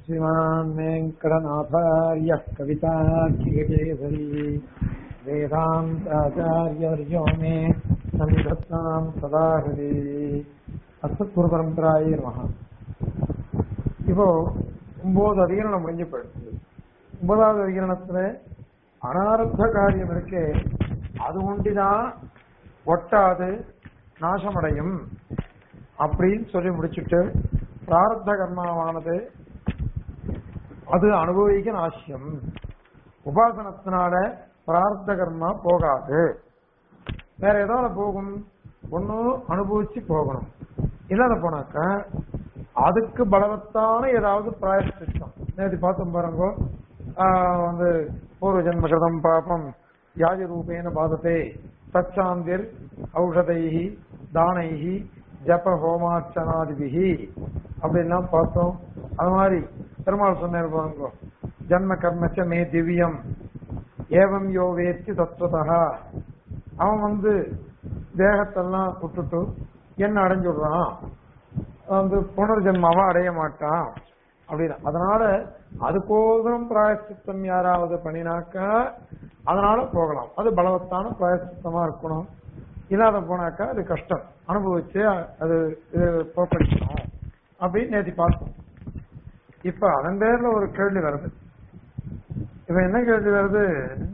श्रीमान् वेङ्कटनाथार्यः कवितार्किकेसरी वेदान्ताचार्यवर्यो मे सन्निधत्ताम् सदा हृदि அசத்குரு பரம்பராயே நமகா இப்போ ஒன்பது அதிகரணம் முடிஞ்சு போயிடுச்சு ஒன்பதாவது அதிகரணத்துல அனாரத்த காரியம் இருக்கே அது ஒண்டிதான் ஒட்டாது நாசமடையும் அப்படின்னு சொல்லி முடிச்சுட்டு பிராரத்த கர்மாவானது அது அனுபவிக்க நாசியம் உபாசனத்தினால பிரார்த்த கர்மா போகாது வேற ஏதாவது போகும் ஒண்ணு அனுபவிச்சு போகணும் இல்லாத போனாக்க அதுக்கு பலவத்தான ஏதாவது பிராயஷ்டித்தம் நேற்று பார்த்தோம் பாருங்க ஆஹ் வந்து பூர்வ ஜென்ம கிருதம் பாபம் யாஜ ரூபேன பாதத்தை தச்சாந்திர் ஔஷதைஹி தானைஹி ஜப ஹோமார்ச்சனாதிபிகி அப்படின்லாம் பார்த்தோம் அது மாதிரி பெருமாள் சொன்னார் பாருங்க ஜன்ம கர்மச்ச மே திவ்யம் ஏவம் யோ வேத்தி தத்துவதா அவன் வந்து தேகத்தெல்லாம் விட்டுட்டு என்ன அடைஞ்சுடுறான் வந்து புனர்ஜென்மாவா அடைய மாட்டான் அப்படின்னு அதனால அதுக்கோசரம் பிராயசித்தம் யாராவது பண்ணினாக்கா அதனால போகலாம் அது பலவத்தான பிராயசித்தமா இருக்கணும் இல்லாத போனாக்கா அது கஷ்டம் அனுபவிச்சு அது இது போக்கடிக்கணும் அப்படின்னு நேற்று பார்த்தோம் இப்ப அதன் பேர்ல ஒரு கேள்வி வருது இப்ப என்ன கேள்வி வருது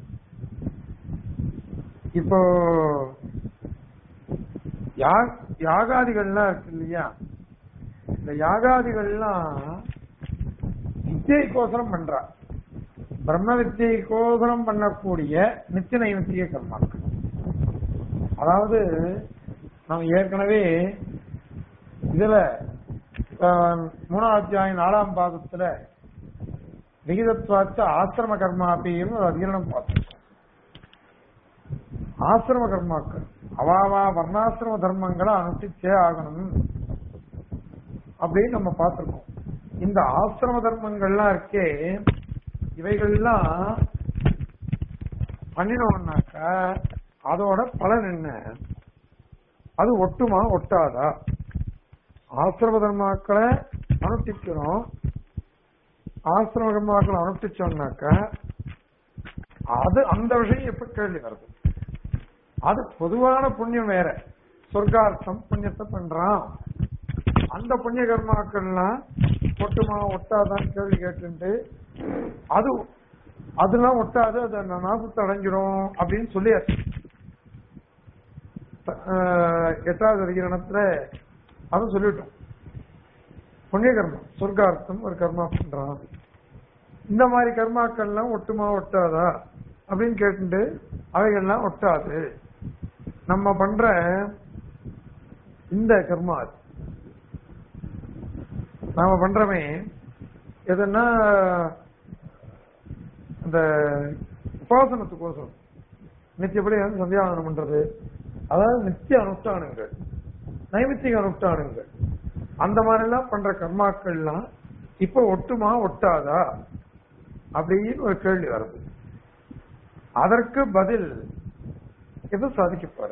இப்போ யாகாதிகள்லாம் இருக்கு இல்லையா இந்த யாகாதிகள்லாம் வித்தியைக்கோசரம் பண்றா பிரம்ம வித்தியைக்கோசரம் பண்ணக்கூடிய நித்திய நைமித்திய கர்மாக்கள் அதாவது நாம் ஏற்கனவே இதுல மூணாவது அத்தியாயம் நாலாம் பாதத்துல விகிதத்வாச்ச ஆசிரம கர்மா அப்படின்னு ஒரு அதிகரணம் பார்த்தோம் ஆசிரம கர்மாக்கள் அவாவா வர்ணாசிரம தர்மங்களை அனுஷ்டிச்சே ஆகணும் அப்படின்னு நம்ம பார்த்திருக்கோம் இந்த ஆசிரம தர்மங்கள்லாம் இருக்கே இவைகள்லாம் பண்ணினோம்னாக்கா அதோட பலன் என்ன அது ஒட்டுமா ஒட்டாதா ஆசிரம தர்மாக்களை அனுஷ்டிக்கிறோம் ஆசிரம கர்மாக்களை அனுஷ்டிச்சோம்னாக்கா அது அந்த விஷயம் எப்ப கேள்வி வருது அது பொதுவான புண்ணியம் வேற சொர்க்கார்த்தம் புண்ணியத்தை பண்றான் அந்த புண்ணிய கர்மாக்கள்லாம் ஒட்டுமா ஒட்டாதான் கேள்வி கேட்டு அது அதெல்லாம் ஒட்டாது அது நாசத்தை அடைஞ்சிடும் அப்படின்னு சொல்லியாச்சு எட்டாவது அதிகரணத்துல அதை சொல்லிட்டோம் புண்ணிய கர்மம் சொர்க்கார்த்தம் ஒரு கர்மா பண்றான் இந்த மாதிரி கர்மாக்கள்லாம் ஒட்டுமா ஒட்டாதா அப்படின்னு கேட்டு அவைகள்லாம் ஒட்டாது நம்ம பண்ற இந்த கர்மா நாம பண்றமே எதுன்னா அந்த உபாசனத்துக்கோசரம் நித்தியப்படி வந்து சந்தியாவனம் பண்றது அதாவது நித்திய அனுஷ்டானங்கள் நைமித்திக அனுஷ்டானங்கள் அந்த மாதிரி எல்லாம் பண்ற கர்மாக்கள்லாம் இப்ப ஒட்டுமா ஒட்டாதா அப்படின்னு ஒரு கேள்வி வருது அதற்கு பதில் எது சாதிக்க போற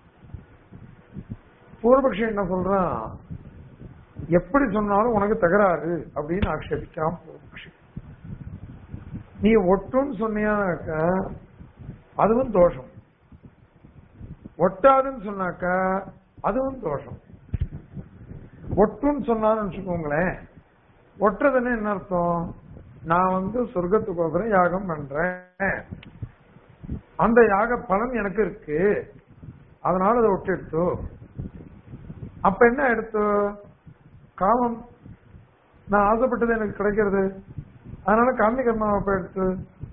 பூர்வபக்ஷி என்ன சொல்றான் எப்படி சொன்னாலும் உனக்கு தகராறு அப்படின்னு ஆக்ஷேபிக்கிறான் பூர்வபக்ஷி நீ ஒட்டுன்னு சொன்னியானாக்க அதுவும் தோஷம் ஒட்டாதுன்னு சொன்னாக்க அதுவும் தோஷம் ஒட்டுன்னு சொன்னாலும் வச்சுக்கோங்களேன் ஒட்டுறதுன்னு என்ன அர்த்தம் நான் வந்து சொர்க்கத்துக்கோசரம் யாகம் பண்றேன் அந்த யாக பலன் எனக்கு இருக்கு அதனால அதை விட்டு எடுத்து அப்ப என்ன எடுத்து காமம் நான் ஆசைப்பட்டது எனக்கு கிடைக்கிறது அதனால காமி கர்மாவை அப்ப எடுத்து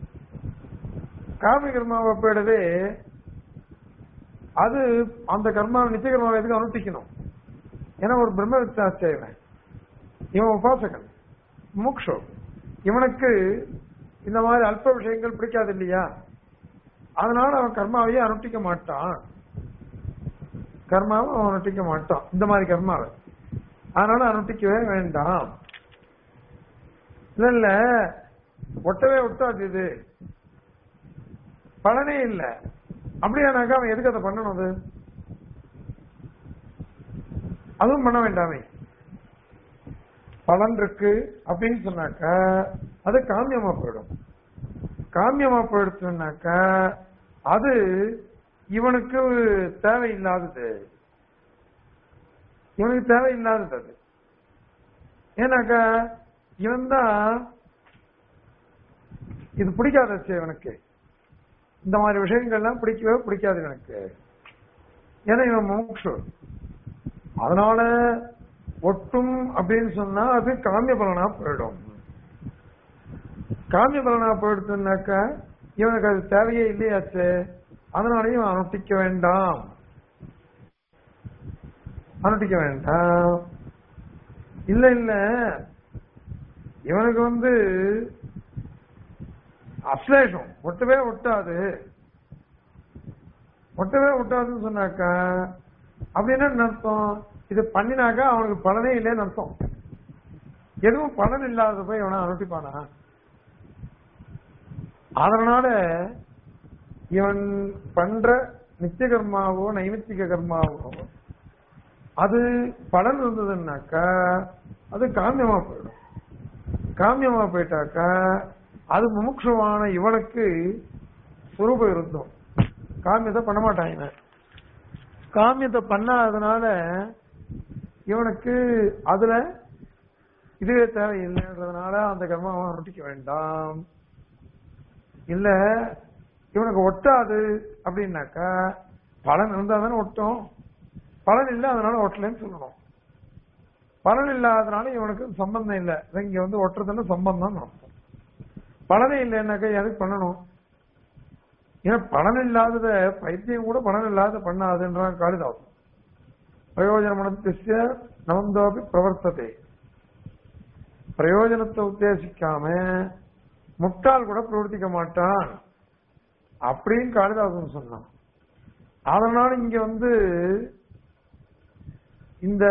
காமி கர்மாவை அப்ப எடுவே அது அந்த கர்மாவை நித்திய கர்மாவை எதுக்கு அனுஷ்டிக்கணும் ஏன்னா ஒரு பிரம்ம வித்தாச்சேவன் இவன் உபாசகன் மூக்ஷோ இவனுக்கு இந்த மாதிரி அல்ப விஷயங்கள் பிடிக்காது இல்லையா அதனால அவன் கர்மாவையே அனுஷ்டிக்க மாட்டான் கர்மாவை அவன் அனுஷ்டிக்க மாட்டான் இந்த மாதிரி கர்மாவை அதனால அனுஷ்டிக்கவே வேண்டாம் இல்ல இல்ல ஒட்டவே ஒட்டாது இது பலனே இல்ல அப்படியானாக்கா அவன் எதுக்கு அதை பண்ணணும் அது அதுவும் பண்ண வேண்டாமே பலன் இருக்கு அப்படின்னு சொன்னாக்க அது காமியமா போயிடும் காமியமா போயிடுச்சுனாக்க அது இவனுக்கு தேவையில்லாதது இவனுக்கு தேவையில்லாதது அது ஏன்னாக்கா இவன் தான் இது பிடிக்காதச்சு இவனுக்கு இந்த மாதிரி விஷயங்கள்லாம் பிடிக்கவே பிடிக்காது இவனுக்கு ஏன்னா இவன் மூக்ஷு அதனால ஒட்டும் அப்படின்னு சொன்னா அது காமிய பலனா போயிடும் காமிய பலனா போயிடுச்சுனாக்கா இவனுக்கு அது தேவையே இல்லையாச்சு அதனாலயும் இவன் அனுஷ்டிக்க வேண்டாம் அனுஷ்டிக்க வேண்டாம் இல்ல இல்ல இவனுக்கு வந்து அஸ்லேஷம் ஒட்டவே ஒட்டாது ஒட்டவே ஒட்டாதுன்னு சொன்னாக்கா அப்படின்னா என்ன அர்த்தம் இது பண்ணினாக்கா அவனுக்கு பலனே இல்லைன்னு அர்த்தம் எதுவும் பலன் இல்லாத போய் இவனை அனுப்பிப்பானா அதனால இவன் பண்ற நித்திய கர்மாவோ நைமித்திக கர்மாவோ அது பலன் இருந்ததுன்னாக்கா அது காமியமா போயிடும் காமியமா போயிட்டாக்கா அது முமுட்சுவான இவனுக்கு சுரூபம் இருந்தோம் காமியத்தை பண்ண மாட்டான் இவன் காமியத்தை பண்ணாததுனால இவனுக்கு அதுல இதுவே தேவையில்லைன்றதுனால அந்த கர்மாவை ரொட்டிக்க வேண்டாம் இல்ல இவனுக்கு ஒட்டாது அப்படின்னாக்கா பலன் இருந்தா தானே ஒட்டும் பலன் இல்லை அதனால ஒட்டலைன்னு சொல்லணும் பலன் இல்லாதனால இவனுக்கு சம்பந்தம் இல்லை இங்க வந்து ஒட்டுறதுன்னு சம்பந்தம் அர்த்தம் பலனே இல்லைன்னாக்கா எதுக்கு பண்ணணும் ஏன்னா பலன் இல்லாதத பைத்தியம் கூட பலன் இல்லாத பண்ணாதுன்றான் காளிதாசன் பிரயோஜன மனத்திய நவந்தோபி பிரவர்த்ததே பிரயோஜனத்தை உத்தேசிக்காம முட்டாள் கூட பிரவர்த்திக்க மாட்டான் அப்படின்னு காளிதாசன் சொன்னான் அதனால இங்க வந்து இந்த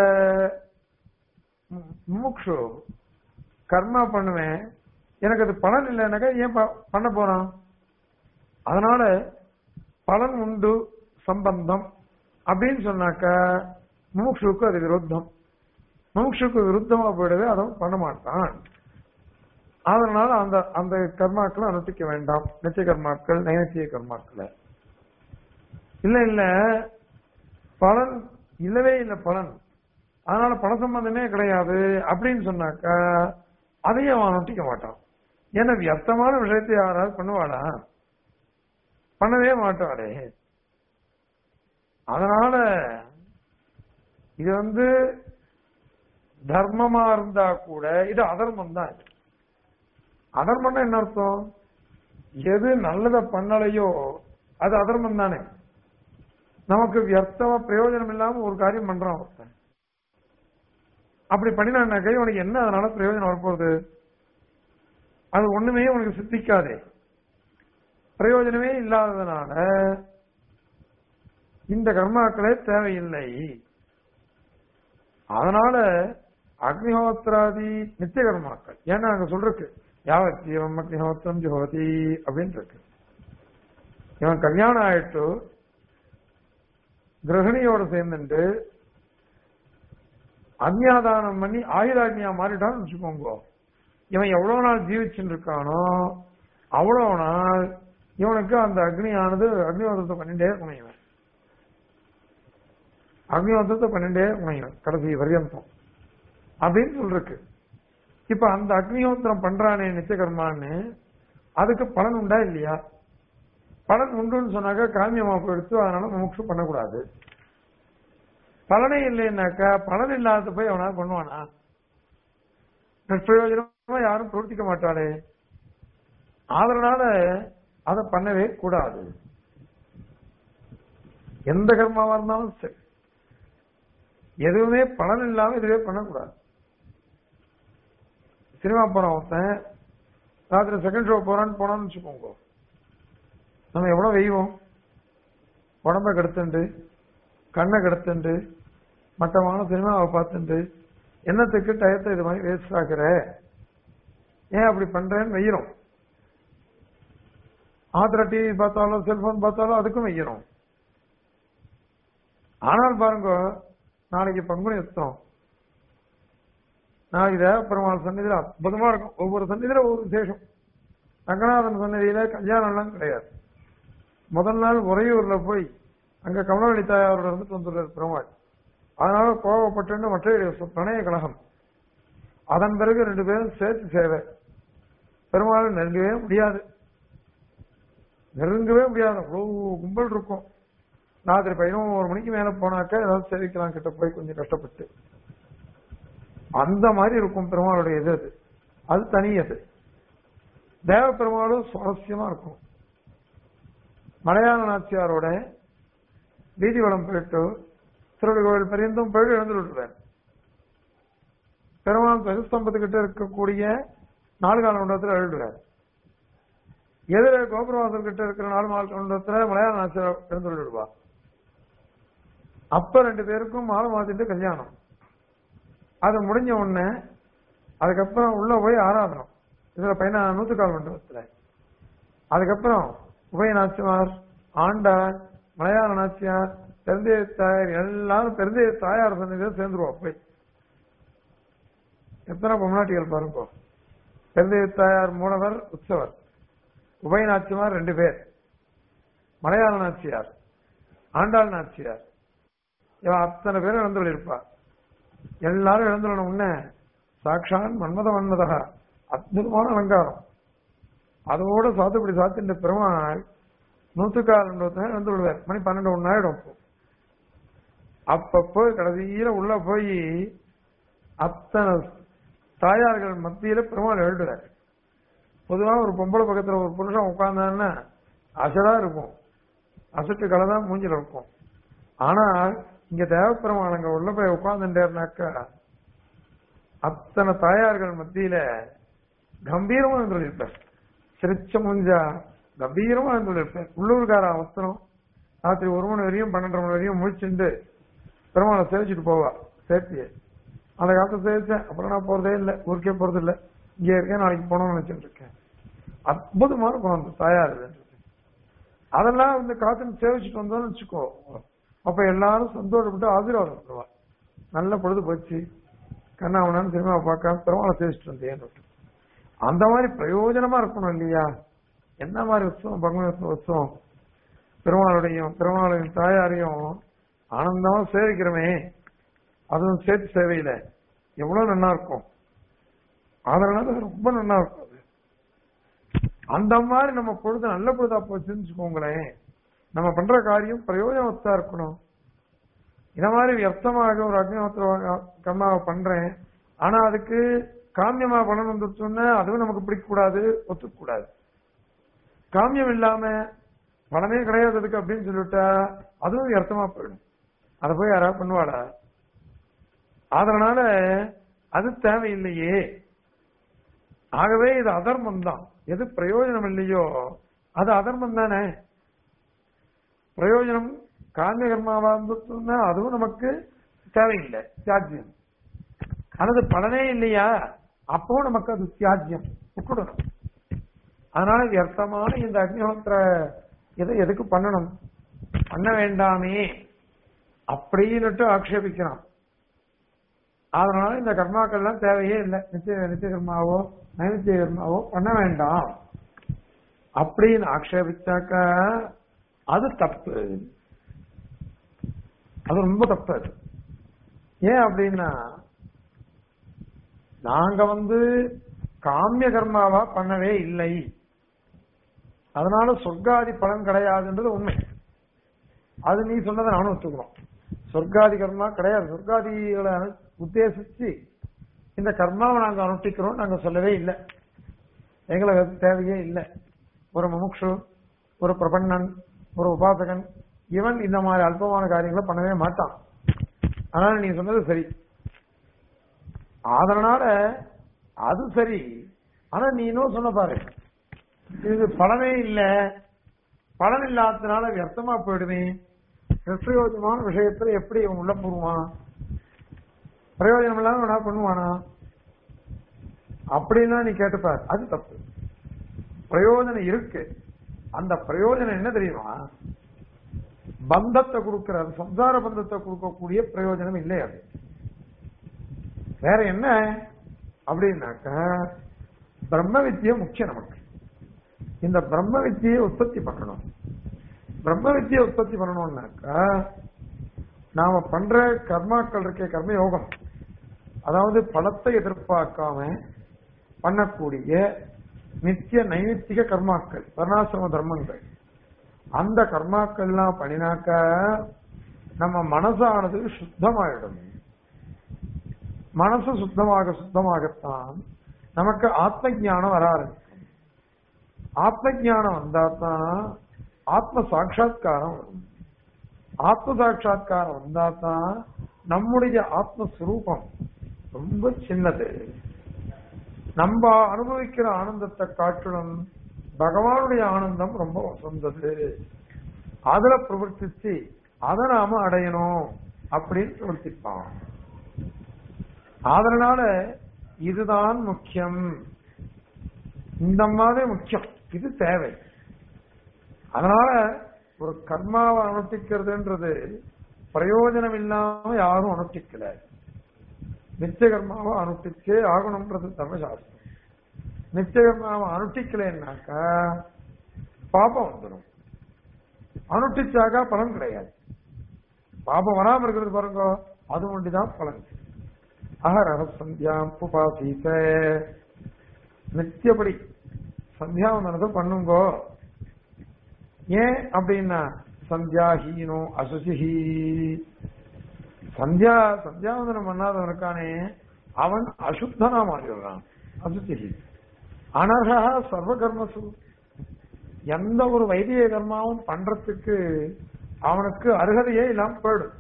முமுக்ஷு கர்மா பண்ணுவேன் எனக்கு அது பலன் இல்லைன்னாக்கா ஏன் ப- பண்ண போறான் அதனால பலன் உண்டு சம்பந்தம் அப்படின்னு சொன்னாக்கா முமுக்ஷுக்கு அது விருத்தம் முமுக்ஷுக்கு விருத்தமா போயிடவே அதை பண்ண மாட்டான் அதனால அந்த அந்த கர்மாக்களை அனுஷ்டிக்க வேண்டாம் நித்திய கர்மாக்கள் நைனத்திய கர்மாக்களை இல்ல இல்ல பலன் இல்லவே இல்லை பலன் அதனால பல சம்பந்தமே கிடையாது அப்படின்னு சொன்னாக்கா அதையும் அவன் அனுஷ்டிக்க மாட்டான் ஏன்னா வியர்த்தமான விஷயத்தை யாராவது பண்ணுவாளா பண்ணவே மாட்டாளே அதனால இது வந்து தர்மமா இருந்தா கூட இது அதர்மம் தான் இது. அதர்மம்னா என்ன அர்த்தம் எது நல்லத பண்ணலையோ அது அதர்மம் தானே நமக்கு வியர்த்தமா பிரயோஜனம் இல்லாம ஒரு காரியம் பண்றான் ஒருத்தன் அப்படி பண்ணினாக்கா உனக்கு என்ன அதனால பிரயோஜனம் வரப்போகுது அது ஒண்ணுமே உனக்கு சித்திக்காதே பிரயோஜனமே இல்லாததுனால இந்த கர்மாக்களே தேவையில்லை அதனால அக்னிஹோத்திராதி நித்திய கர்மாக்கள் ஏன்னா அங்க சொல்றக்கு யாவத் ஜீவம் அக்னிஹோத்திரம் ஜோதி அப்படின்னு இருக்கு இவன் கல்யாணம் ஆயிட்டு கிரகணியோட சேர்ந்துட்டு அக்னியாதானம் பண்ணி ஆயுதாக்னியா மாறிட்டான்னு வச்சுக்கோங்க இவன் எவ்வளவு நாள் ஜீவிச்சுட்டு இருக்கானோ அவ்வளவு நாள் இவனுக்கு அந்த அக்னியானது அக்னிஹோத்திரத்தை பண்ணிட்டே இருக்கணும் இவன் அக்னிஹோத்திரத்தை பண்ணிட்டே இருக்கணும் இவன் கடைசி பரியந்தம் அப்படின்னு சொல்றக்கு இப்ப அந்த அக்னிஹோத்திரம் பண்றானே நித்தியகர்மான்னு அதுக்கு பலன் உண்டா இல்லையா பலன் உண்டுன்னு சொன்னாக்கா காமியமா போயிடுத்து அதனால முமுட்சு பண்ணக்கூடாது பலனே இல்லைன்னாக்கா பலன் இல்லாத போய் அவனா பண்ணுவானா பிரயோஜனமா யாரும் பிரவர்த்திக்க மாட்டாளே அதனால அதை பண்ணவே கூடாது எந்த கர்மாவா இருந்தாலும் சரி எதுவுமே பலன் இல்லாம இதுவே பண்ணக்கூடாது சினிமா போறான் ஒருத்தன் ராத்திரி செகண்ட் ஷோ போறான்னு போனோம்னு வச்சுக்கோங்க நம்ம எவ்வளவு வெய்வோம் உடம்ப கெடுத்துண்டு கண்ணை கெடுத்துண்டு மட்டமான சினிமாவை பார்த்துண்டு என்னத்துக்கு டயத்தை இது மாதிரி வேஸ்ட் ஆக்குற ஏன் அப்படி பண்றேன்னு வெய்யறோம் ஆத்திர டிவி பார்த்தாலும் செல்போன் பார்த்தாலும் அதுக்கும் வெய்யறோம் ஆனால் பாருங்க நாளைக்கு பங்குனி யுத்தம் நாளைக்கு தேவப்பெருமாள் சந்நிதியில அற்புதமா இருக்கும் ஒவ்வொரு சந்நிதியில ஒவ்வொரு விசேஷம் ரங்கநாதன் சந்நிதியில கல்யாணம்லாம் கிடையாது முதல் நாள் உறையூர்ல போய் அங்க கமலவழி தாயாரோட இருந்துட்டு வந்துடுறாரு பெருமாள் அதனால கோவப்பட்டு மற்ற பிரணய கழகம் அதன் பிறகு ரெண்டு பேரும் சேர்த்து சேவை பெருமாள் நெருங்கவே முடியாது நெருங்கவே முடியாது அவ்வளவு கும்பல் இருக்கும் ராத்திரி பதினோரு மணிக்கு மேல போனாக்க ஏதாவது சேவிக்கலாம் கிட்ட போய் கொஞ்சம் கஷ்டப்பட்டு அந்த மாதிரி இருக்கும் பெருமாளுடைய இது அது அது தனி அது தேவ பெருமாளும் சுவாரஸ்யமா இருக்கும் மலையாள நாச்சியாரோட வீதி வளம் போயிட்டு திருவள்ளி கோவில் பரியந்தம் போயிட்டு எழுந்து விட்டுருவார் பெருமாள் பெருஸ்தம்பத்துக்கிட்ட இருக்கக்கூடிய நாலு கால மண்டபத்தில் எழுதுறாரு எதிர கோபுரவாசல் கிட்ட இருக்கிற நாலு மால் மண்டபத்தில் மலையாள நாச்சியார் எழுந்து விடுவா அப்ப ரெண்டு பேருக்கும் மாலை மாத்திட்டு கல்யாணம் அது முடிஞ்ச உடனே அதுக்கப்புறம் உள்ள போய் ஆராதனம் இதுல பையனா நூத்துக்கால் மண்டபத்துல அதுக்கப்புறம் உபய நாச்சியார் ஆண்டார் மலையாள நாச்சியார் பெருந்தேய தாயார் எல்லாரும் பெருந்தேய தாயார் சன்னிதியில சேர்ந்துருவா போய் எத்தனை பொம்னாட்டிகள் பாருங்க பெருந்தேய தாயார் மூலவர் உற்சவர் உபய நாச்சியார் ரெண்டு பேர் மலையாள நாச்சியார் ஆண்டாள் நாச்சியார் இவன் அத்தனை பேரும் இழந்து இருப்பா எல்லாரும் இழந்துடணும் உடனே சாட்சான் மன்மத மன்மதகா அற்புதமான அலங்காரம் அதோட சாத்துப்படி சாத்தின்ற பெருமாள் நூத்துக்கால் இழந்து விடுவார் மணி பன்னெண்டு ஒன்னு ஆயிடும் அப்போ அப்ப போய் கடைசியில உள்ள போய் அத்தனை தாயார்கள் மத்தியில பெருமாள் எழுதுறார் பொதுவா ஒரு பொம்பளை பக்கத்துல ஒரு புருஷன் உட்கார்ந்தான்னா அசடா இருக்கும் அசட்டு கலை தான் மூஞ்சில இருக்கும் ஆனால் இங்க தேவப்பெருமாள் அங்க உள்ள போய் உட்கார்ந்துட்டேர்னாக்கா அத்தனை தாயார்கள் மத்தியில கம்பீரமா இருந்திருப்பார் சிரிச்ச முஞ்சா கம்பீரமா இருந்திருப்பார் உள்ளூர்கார அவசரம் ராத்திரி ஒரு மணி வரையும் பன்னெண்டரை மணி வரையும் முழிச்சுண்டு பெருமாளை சேவிச்சுட்டு போவா சேர்த்திய அந்த காலத்தை சேவிச்சேன் அப்புறம் நான் போறதே இல்லை ஊருக்கே போறது இல்லை இங்கே இருக்கேன் நாளைக்கு போகணும்னு நினைச்சிட்டு இருக்கேன் அற்புதமா இருக்கும் அந்த தாயார் அதெல்லாம் வந்து காத்துன்னு சேவிச்சுட்டு வந்தோம்னு வச்சுக்கோ அப்ப எல்லாரும் சந்தோஷப்பட்டு ஆசீர்வாதம் பண்ணுவா நல்ல பொழுது போச்சு கண்ணாவனான்னு சினிமா பார்க்காம பெருமாளை சேவிச்சுட்டு வந்தேன் அந்த மாதிரி பிரயோஜனமா இருக்கணும் இல்லையா என்ன மாதிரி உற்சவம் பகவத் உற்சவம் பெருமாளுடையும் பெருமாளையும் தாயாரையும் ஆனந்தமா சேவிக்கிறோமே அதுவும் சேர்த்து சேவையில எவ்வளவு நல்லா இருக்கும் அதனால அது ரொம்ப நல்லா இருக்கும் அது அந்த மாதிரி நம்ம பொழுது நல்ல பொழுதா போச்சுன்னு வச்சுக்கோங்களேன் நம்ம பண்ற காரியம் பிரயோஜனத்தா இருக்கணும் இந்த மாதிரி வியர்த்தமாக ஒரு அக்னிஹோத்திர கர்மாவை பண்றேன் ஆனா அதுக்கு காமியமா பலன் வந்துருச்சுன்னா அதுவும் நமக்கு பிடிக்க கூடாது ஒத்துக்க கூடாது காமியம் இல்லாம பலனே கிடையாது அதுக்கு அப்படின்னு சொல்லிட்டா அதுவும் வியர்த்தமா போயிடும் அதை போய் யாராவது பண்ணுவாடா அதனால அது தேவையில்லையே ஆகவே இது அதர்மம் தான் எது பிரயோஜனம் இல்லையோ அது அதர்மம் தானே பிரயோஜனம் காமிய கர்மாவா இருந்துச்சுன்னா அதுவும் நமக்கு தேவையில்லை தியாஜ்யம் ஆனது பலனே இல்லையா அப்போ நமக்கு அது தியாஜ்யம் விட்டுடணும் அதனால வியர்த்தமான இந்த அக்னிஹோத்திர இதை எதுக்கு பண்ணணும் பண்ண வேண்டாமே அப்படின்னுட்டு ஆக்ஷேபிக்கிறான் அதனால இந்த கர்மாக்கள்லாம் தேவையே இல்லை நித்திய நித்திய கர்மாவோ நைநித்திய கர்மாவோ பண்ண வேண்டாம் அப்படின்னு ஆக்ஷேபிச்சாக்க அது தப்பு அது ரொம்ப தப்பு அது ஏன் அப்படின்னா நாங்க வந்து காமிய கர்மாவா பண்ணவே இல்லை அதனால சொர்க்காதி பலன் கிடையாதுன்றது உண்மை அது நீ சொன்னதை நானும் ஒத்துக்கிறோம் சொர்க்காதி கர்மா கிடையாது சொர்க்காதிகளை உத்தேசிச்சு இந்த கர்மாவை நாங்க அனுஷ்டிக்கிறோம் நாங்க சொல்லவே இல்லை எங்களுக்கு அது தேவையே இல்லை ஒரு முமுக்ஷு ஒரு பிரபன்னன் ஒரு உபாசகன் இவன் இந்த மாதிரி அல்பமான காரியங்களை பண்ணவே மாட்டான் அதனால நீ சொன்னது சரி அதனால அது சரி ஆனா நீ இன்னும் சொன்ன பாரு இது பலனே இல்ல பலன் இல்லாததுனால வியர்த்தமா போயிடுமே நிஷ்பிரயோஜனமான விஷயத்துல எப்படி இவன் உள்ள போடுவான் பிரயோஜனம் இல்லாம என்ன பண்ணுவானா அப்படின்னா நீ கேட்டுப்பார் அது தப்பு பிரயோஜனம் இருக்கு அந்த பிரயோஜனம் என்ன தெரியுமா பந்தத்தை கொடுக்கிற சம்சார பந்தத்தை கொடுக்கக்கூடிய பிரயோஜனம் இல்லை அது வேற என்ன அப்படின்னாக்க பிரம்ம வித்தியை முக்கியம் நமக்கு இந்த பிரம்ம வித்தியை உற்பத்தி பண்ணணும் பிரம்ம வித்தியை உற்பத்தி பண்ணணும்னாக்கா நாம பண்ற கர்மாக்கள் இருக்க கர்ம யோகம் அதாவது பலத்தை எதிர்பார்க்காம பண்ணக்கூடிய நித்திய நைமித்திக கர்மாக்கள் வர்ணாசிரம தர்மங்கள் அந்த கர்மாக்கள்லாம் பண்ணினாக்க நம்ம மனசானது சுத்தமாயிடும் மனசு சுத்தமாக சுத்தமாகத்தான் நமக்கு ஆத்ம ஞானம் வர ஆரம்பிக்கும் ஆத்ம ஞானம் வந்தா தான் ஆத்ம சாட்சா்காரம் வரும் ஆத்ம சாட்சா்காரம் வந்தா தான் நம்முடைய ஆத்மஸ்வரூபம் ரொம்ப சின்னது நம்ம அனுபவிக்கிற ஆனந்தத்தை காட்டிலும் பகவானுடைய ஆனந்தம் ரொம்ப வசந்தது அதுல பிரவர்த்திச்சு அதை நாம அடையணும் அப்படின்னு பிரவர்த்திப்பான் அதனால இதுதான் முக்கியம் இந்த மாதிரி முக்கியம் இது தேவை அதனால ஒரு கர்மாவை அனுஷ்டிக்கிறதுன்றது பிரயோஜனம் இல்லாம யாரும் அனுஷ்டிக்கல நித்திய கர்மாவை அனுஷ்டிச்சே ஆகணும்ன்றது தர்மசாஸ்திரம் நித்திய கர்மாவை அனுஷ்டிக்கலைன்னாக்கா பாபம் வந்துடும் அனுஷ்டிச்சாக்கா பலன் கிடையாது பாபம் வராம இருக்கிறது பாருங்க அது ஒண்டிதான் பலன் அகரக சந்தியாம் உபாசீச நித்தியபடி சந்தியாவந்தனத்தை பண்ணுங்கோ ஏன் அப்படின்னா சந்தியாஹீனோ அசுசிஹி சந்தியா சந்தியாவந்தனம் பண்ணாதவனுக்கானே அவன் அசுத்தனா மாறிடுறான் அசுசிஹி அனர்ஹா சர்வ கர்மசு எந்த ஒரு வைதிக கர்மாவும் பண்றதுக்கு அவனுக்கு அருகதையே இல்லாம போயிடும்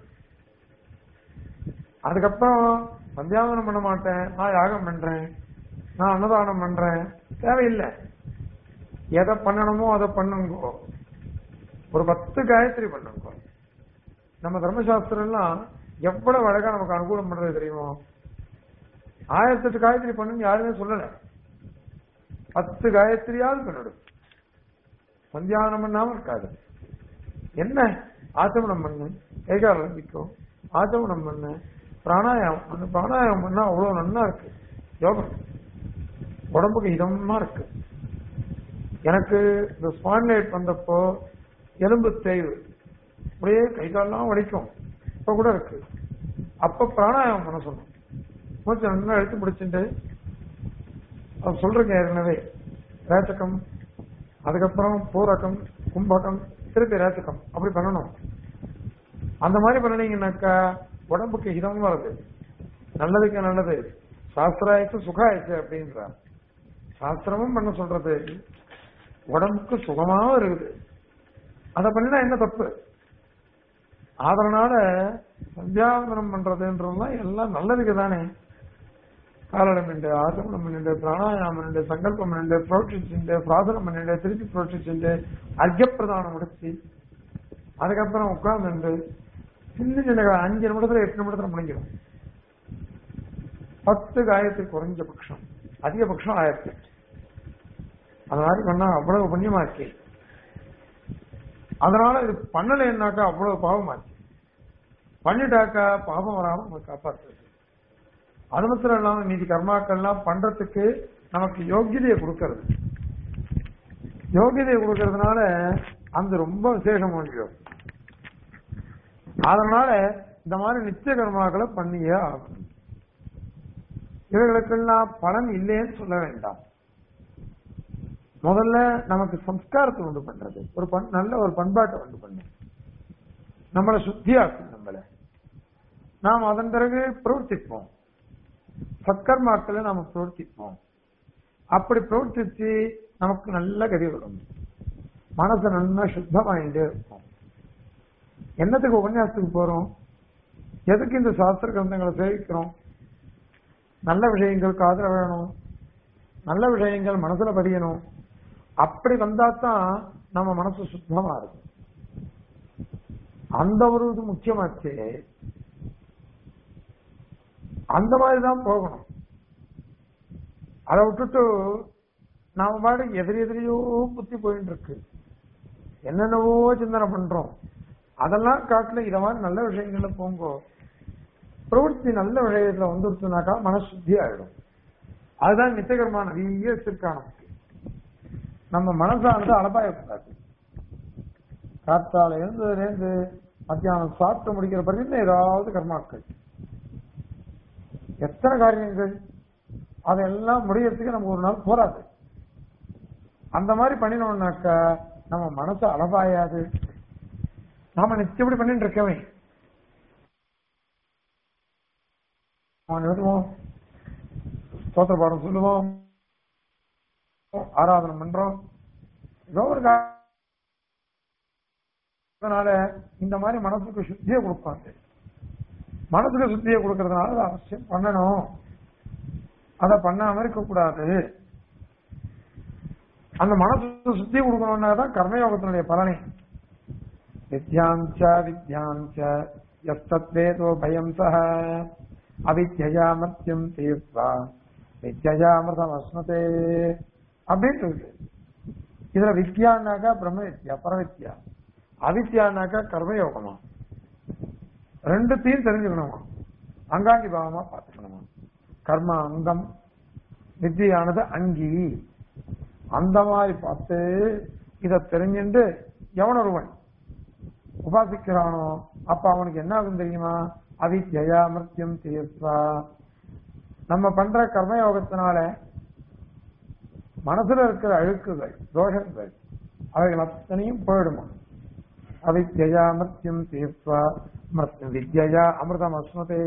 அதுக்கப்புறம் சந்தியாவனம் பண்ண மாட்டேன் நான் யாகம் பண்றேன் நான் அன்னதானம் பண்றேன் தேவையில்லை எதை பண்ணணுமோ அதை பண்ணுங்கோ ஒரு பத்து காயத்ரி பண்ணுங்க நம்ம தர்மசாஸ்திரம் எல்லாம் எவ்வளவு அழகா நமக்கு அனுகூலம் பண்றது தெரியுமோ ஆயிரத்தி எட்டு காயத்ரி பண்ணுன்னு யாருமே சொல்லல பத்து காயத்ரியாவது பண்ணிடும் சந்தியாவனம் பண்ணாம இருக்காது என்ன ஆச்சமனம் பண்ணு கைகாலம் ஆரம்பிக்கும் ஆச்சமனம் பண்ணு பிராணாயாமம் பண்ணு பிராணாயாமம் பண்ணா அவ்வளவு நன்னா இருக்கு யோகம் உடம்புக்கு இதமா இருக்கு எனக்கு இந்த ஸ்பான்லைட் வந்தப்போ எலும்பு தேய்வு அப்படியே கை காலெல்லாம் வலிக்கும் இப்ப கூட இருக்கு அப்ப பிராணாயாமம் பண்ண சொன்னோம் மூச்சு நல்லா எடுத்து முடிச்சுட்டு அது சொல்றேங்க ஏற்கனவே ரேச்சகம் அதுக்கப்புறம் பூரகம் கும்பகம் திருப்பி ரேச்சகம் அப்படி பண்ணணும் அந்த மாதிரி பண்ணினீங்கன்னாக்கா உடம்புக்கு இதம் வருது நல்லதுக்கு நல்லது சாஸ்திராயத்து சுகாயத்து அப்படின்றார் சாஸ்திரமும் பண்ண சொல்றது உடம்புக்கு சுகமாவும் இருக்குது அதை பண்ணினா என்ன தப்பு அதனால சந்தியாவந்தனம் பண்றதுன்றதுலாம் எல்லாம் நல்லதுக்கு தானே காலடம் உண்டு ஆசமனம் பண்ணிண்டு பிராணாயாமம் பண்ணிண்டு சங்கல்பம் பண்ணிண்டு புரோட்சிச்சுண்டு பிரார்த்தனம் பண்ணிண்டு திருப்பி புரோட்சிச்சுண்டு அர்க்கப்பிரதானம் முடிச்சு அதுக்கப்புறம் உட்கார்ந்து சின்ன சின்ன அஞ்சு நிமிடத்துல எட்டு நிமிடத்துல முடிஞ்சிடும் பத்து காயத்துக்கு குறைஞ்ச பட்சம் அதிகபட்சம் ஆயிரத்தி அந்த மாதிரி பண்ணா அவ்வளவு புண்ணியமா இருக்கு அதனால இது பண்ணலைன்னாக்கா அவ்வளவு பாவமா இருக்கு பண்ணிட்டாக்கா பாவம் வராம நம்ம காப்பாற்றுறது அது மாத்திரம் இல்லாம மீதி கர்மாக்கள்லாம் பண்றதுக்கு நமக்கு யோகியதையை கொடுக்கறது யோகியதையை கொடுக்கறதுனால அந்த ரொம்ப விசேஷம் முடியும் அதனால இந்த மாதிரி நித்திய கர்மாக்களை பண்ணியே ஆகணும் இவர்களுக்கெல்லாம் பலன் இல்லைன்னு சொல்ல வேண்டாம் முதல்ல நமக்கு சம்ஸ்காரத்தை உண்டு பண்றது ஒரு பண் நல்ல ஒரு பண்பாட்டை உண்டு பண்ணும் நம்மளை சுத்தியாக்கும் நம்மளை நாம் அதன் பிறகு பிரவர்த்திப்போம் சத்கர்மாக்களை நாம பிரவர்த்திப்போம் அப்படி பிரவர்த்திச்சு நமக்கு நல்ல கதி வரும் மனசு நல்லா சுத்தமாயிட்டே இருக்கும் என்னத்துக்கு உபன்யாசத்துக்கு போறோம் எதுக்கு இந்த சாஸ்திர கிரந்தங்களை சேவிக்கிறோம் நல்ல விஷயங்கள் காதல வேணும் நல்ல விஷயங்கள் மனசுல பதியணும் அப்படி வந்தா தான் நம்ம மனசு சுத்தமா இருக்கும் அந்த ஒரு இது முக்கியமாச்சு அந்த மாதிரி தான் போகணும் அதை விட்டுட்டு நாம பாடு எதிரி எதிரியோ புத்தி போயிட்டு இருக்கு என்னென்னவோ சிந்தனை பண்றோம் அதெல்லாம் காட்டுல இத மாதிரி நல்ல விஷயங்கள்ல போங்கோ பிரவൃத்தி நல்ல விஷயத்துல வந்துருச்சுனாக்கா மனசுத்தி ஆயிடும் அதுதான் நித்தியகரமான நிறைய வச்சிருக்கான் நமக்கு நம்ம மனசானது அலபாயக்கூடாது காத்தால எழுந்ததுலேருந்து மத்தியானம் சாப்பிட்டு முடிக்கிற பர்யந்தம் ஏதாவது கர்மாக்கள் எத்தனை காரியங்கள் அதெல்லாம் முடியறதுக்கு நமக்கு ஒரு நாள் போராது அந்த மாதிரி பண்ணினோம்னாக்கா நம்ம மனசு அளவாயாது நாம நிச்சயப்படி பண்ணிட்டு இருக்கவே அவன் எழுதுவோம் ஸ்தோத்திர பாடம் சொல்லுவோம் ஆராதனை பண்றோம் ஏதோ ஒரு கா- அதனால இந்த மாதிரி மனசுக்கு சுத்தியை கொடுப்பாங்க மனசுக்கு சுத்தியை கொடுக்கறதுனால அதை அவசியம் பண்ணணும் அதை பண்ணாம இருக்க கூடாது அந்த மனசு சுத்தி கொடுக்கணும்னா தான் கர்மயோகத்தினுடைய பலனை வித்யாஞ்ச வித்யாஞ்ச எஸ்தத்வேதோ பயம் சக அவித்யா மத்தியம் தீர்த்தா வித்யாமிரதம் அஸ்மதே அப்படின்னு இருக்கு இதுல வித்யானாக்கா பிரம்ம வித்யா பரவித்யா அவித்யானாக்கா கர்மயோகமா ரெண்டுத்தையும் தெரிஞ்சுக்கணுமா அங்காங்கி பாவமா பார்த்துக்கணுமா கர்ம அங்கம் வித்தியானது அங்கி அந்த மாதிரி பார்த்து இத தெரிஞ்சுட்டு எவனொருவன் உபாசிக்கிறானோ அப்ப அவனுக்கு என்ன ஆகும் தெரியுமா அவித்யா மிருத்தியம் தீர்த்தா நம்ம பண்ற கர்மயோகத்தினால மனசுல இருக்கிற அழுக்குகள் தோஷங்கள் அவைகள் அத்தனையும் போயிடுமா அவித்யா மிருத்தியம் தீர்த்தா மிருத்யம் வித்யா அமிர்தம் அஸ்மதே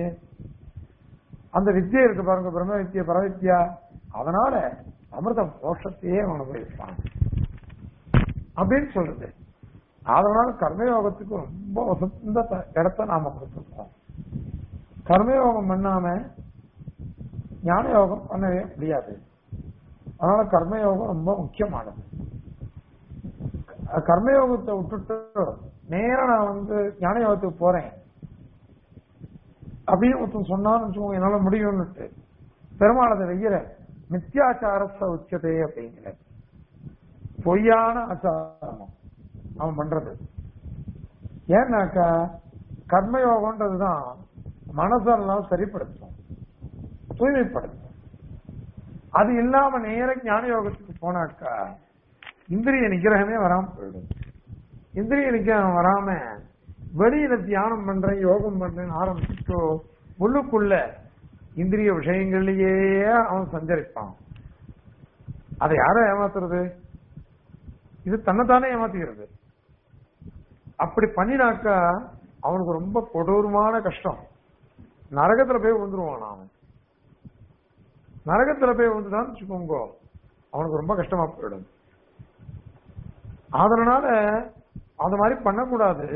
அந்த வித்யை இருக்கு பாருங்க பிரம்ம வித்யா பரவித்யா அதனால அமிர்த மோஷத்தையே அவன் அனுபவிப்பான் அப்படின்னு சொல்றது அதனால கர்மயோகத்துக்கு ரொம்ப வசந்த த- இடத்த நாம கொடுத்துருக்கோம் கர்மயோகம் பண்ணாம ஞான யோகம் பண்ணவே முடியாது அதனால கர்மயோகம் ரொம்ப முக்கியமானது க- கர்மயோகத்தை விட்டுட்டு நேரா நான் வந்து ஞான யோகத்துக்கு போறேன் அப்படின்னு ஒருத்தன் சொன்னான்னு வச்சுக்கோங்க என்னால முடியும்னுட்டு பெருமாள் அதை வெய்யற மித்யாச்சாரத்த உச்சதே அப்படிங்கிற பொய்யான ஆச்சாரம் அவன் பண்றது ஏன்னாக்கா கர்மயோகம்ன்றதுதான் மனசெல்லாம் சரிப்படுத்தும் தூய்மைப்படுத்தும் அது இல்லாம நேர ஞான யோகத்துக்கு போனாக்கா இந்திரிய நிகிரகமே வராம போயிடும் இந்திரிய நிகிரகம் வராம வெளியில தியானம் பண்றேன் யோகம் பண்றேன்னு ஆரம்பிச்சுட்டோ உள்ளுக்குள்ள இந்திரிய விஷயங்கள்லயே அவன் சஞ்சரிப்பான் அதை யார ஏமாத்துறது இது தன்னைத்தானே ஏமாத்திக்கிறது அப்படி பண்ணினாக்கா அவனுக்கு ரொம்ப கொடூரமான கஷ்டம் நரகத்துல போய் விழுந்துருவான் அவன் நரகத்துல போய் விழுந்துட்டான்னு வச்சுக்கோங்க அவனுக்கு ரொம்ப கஷ்டமா போயிடும் அதனால அந்த மாதிரி பண்ணக்கூடாது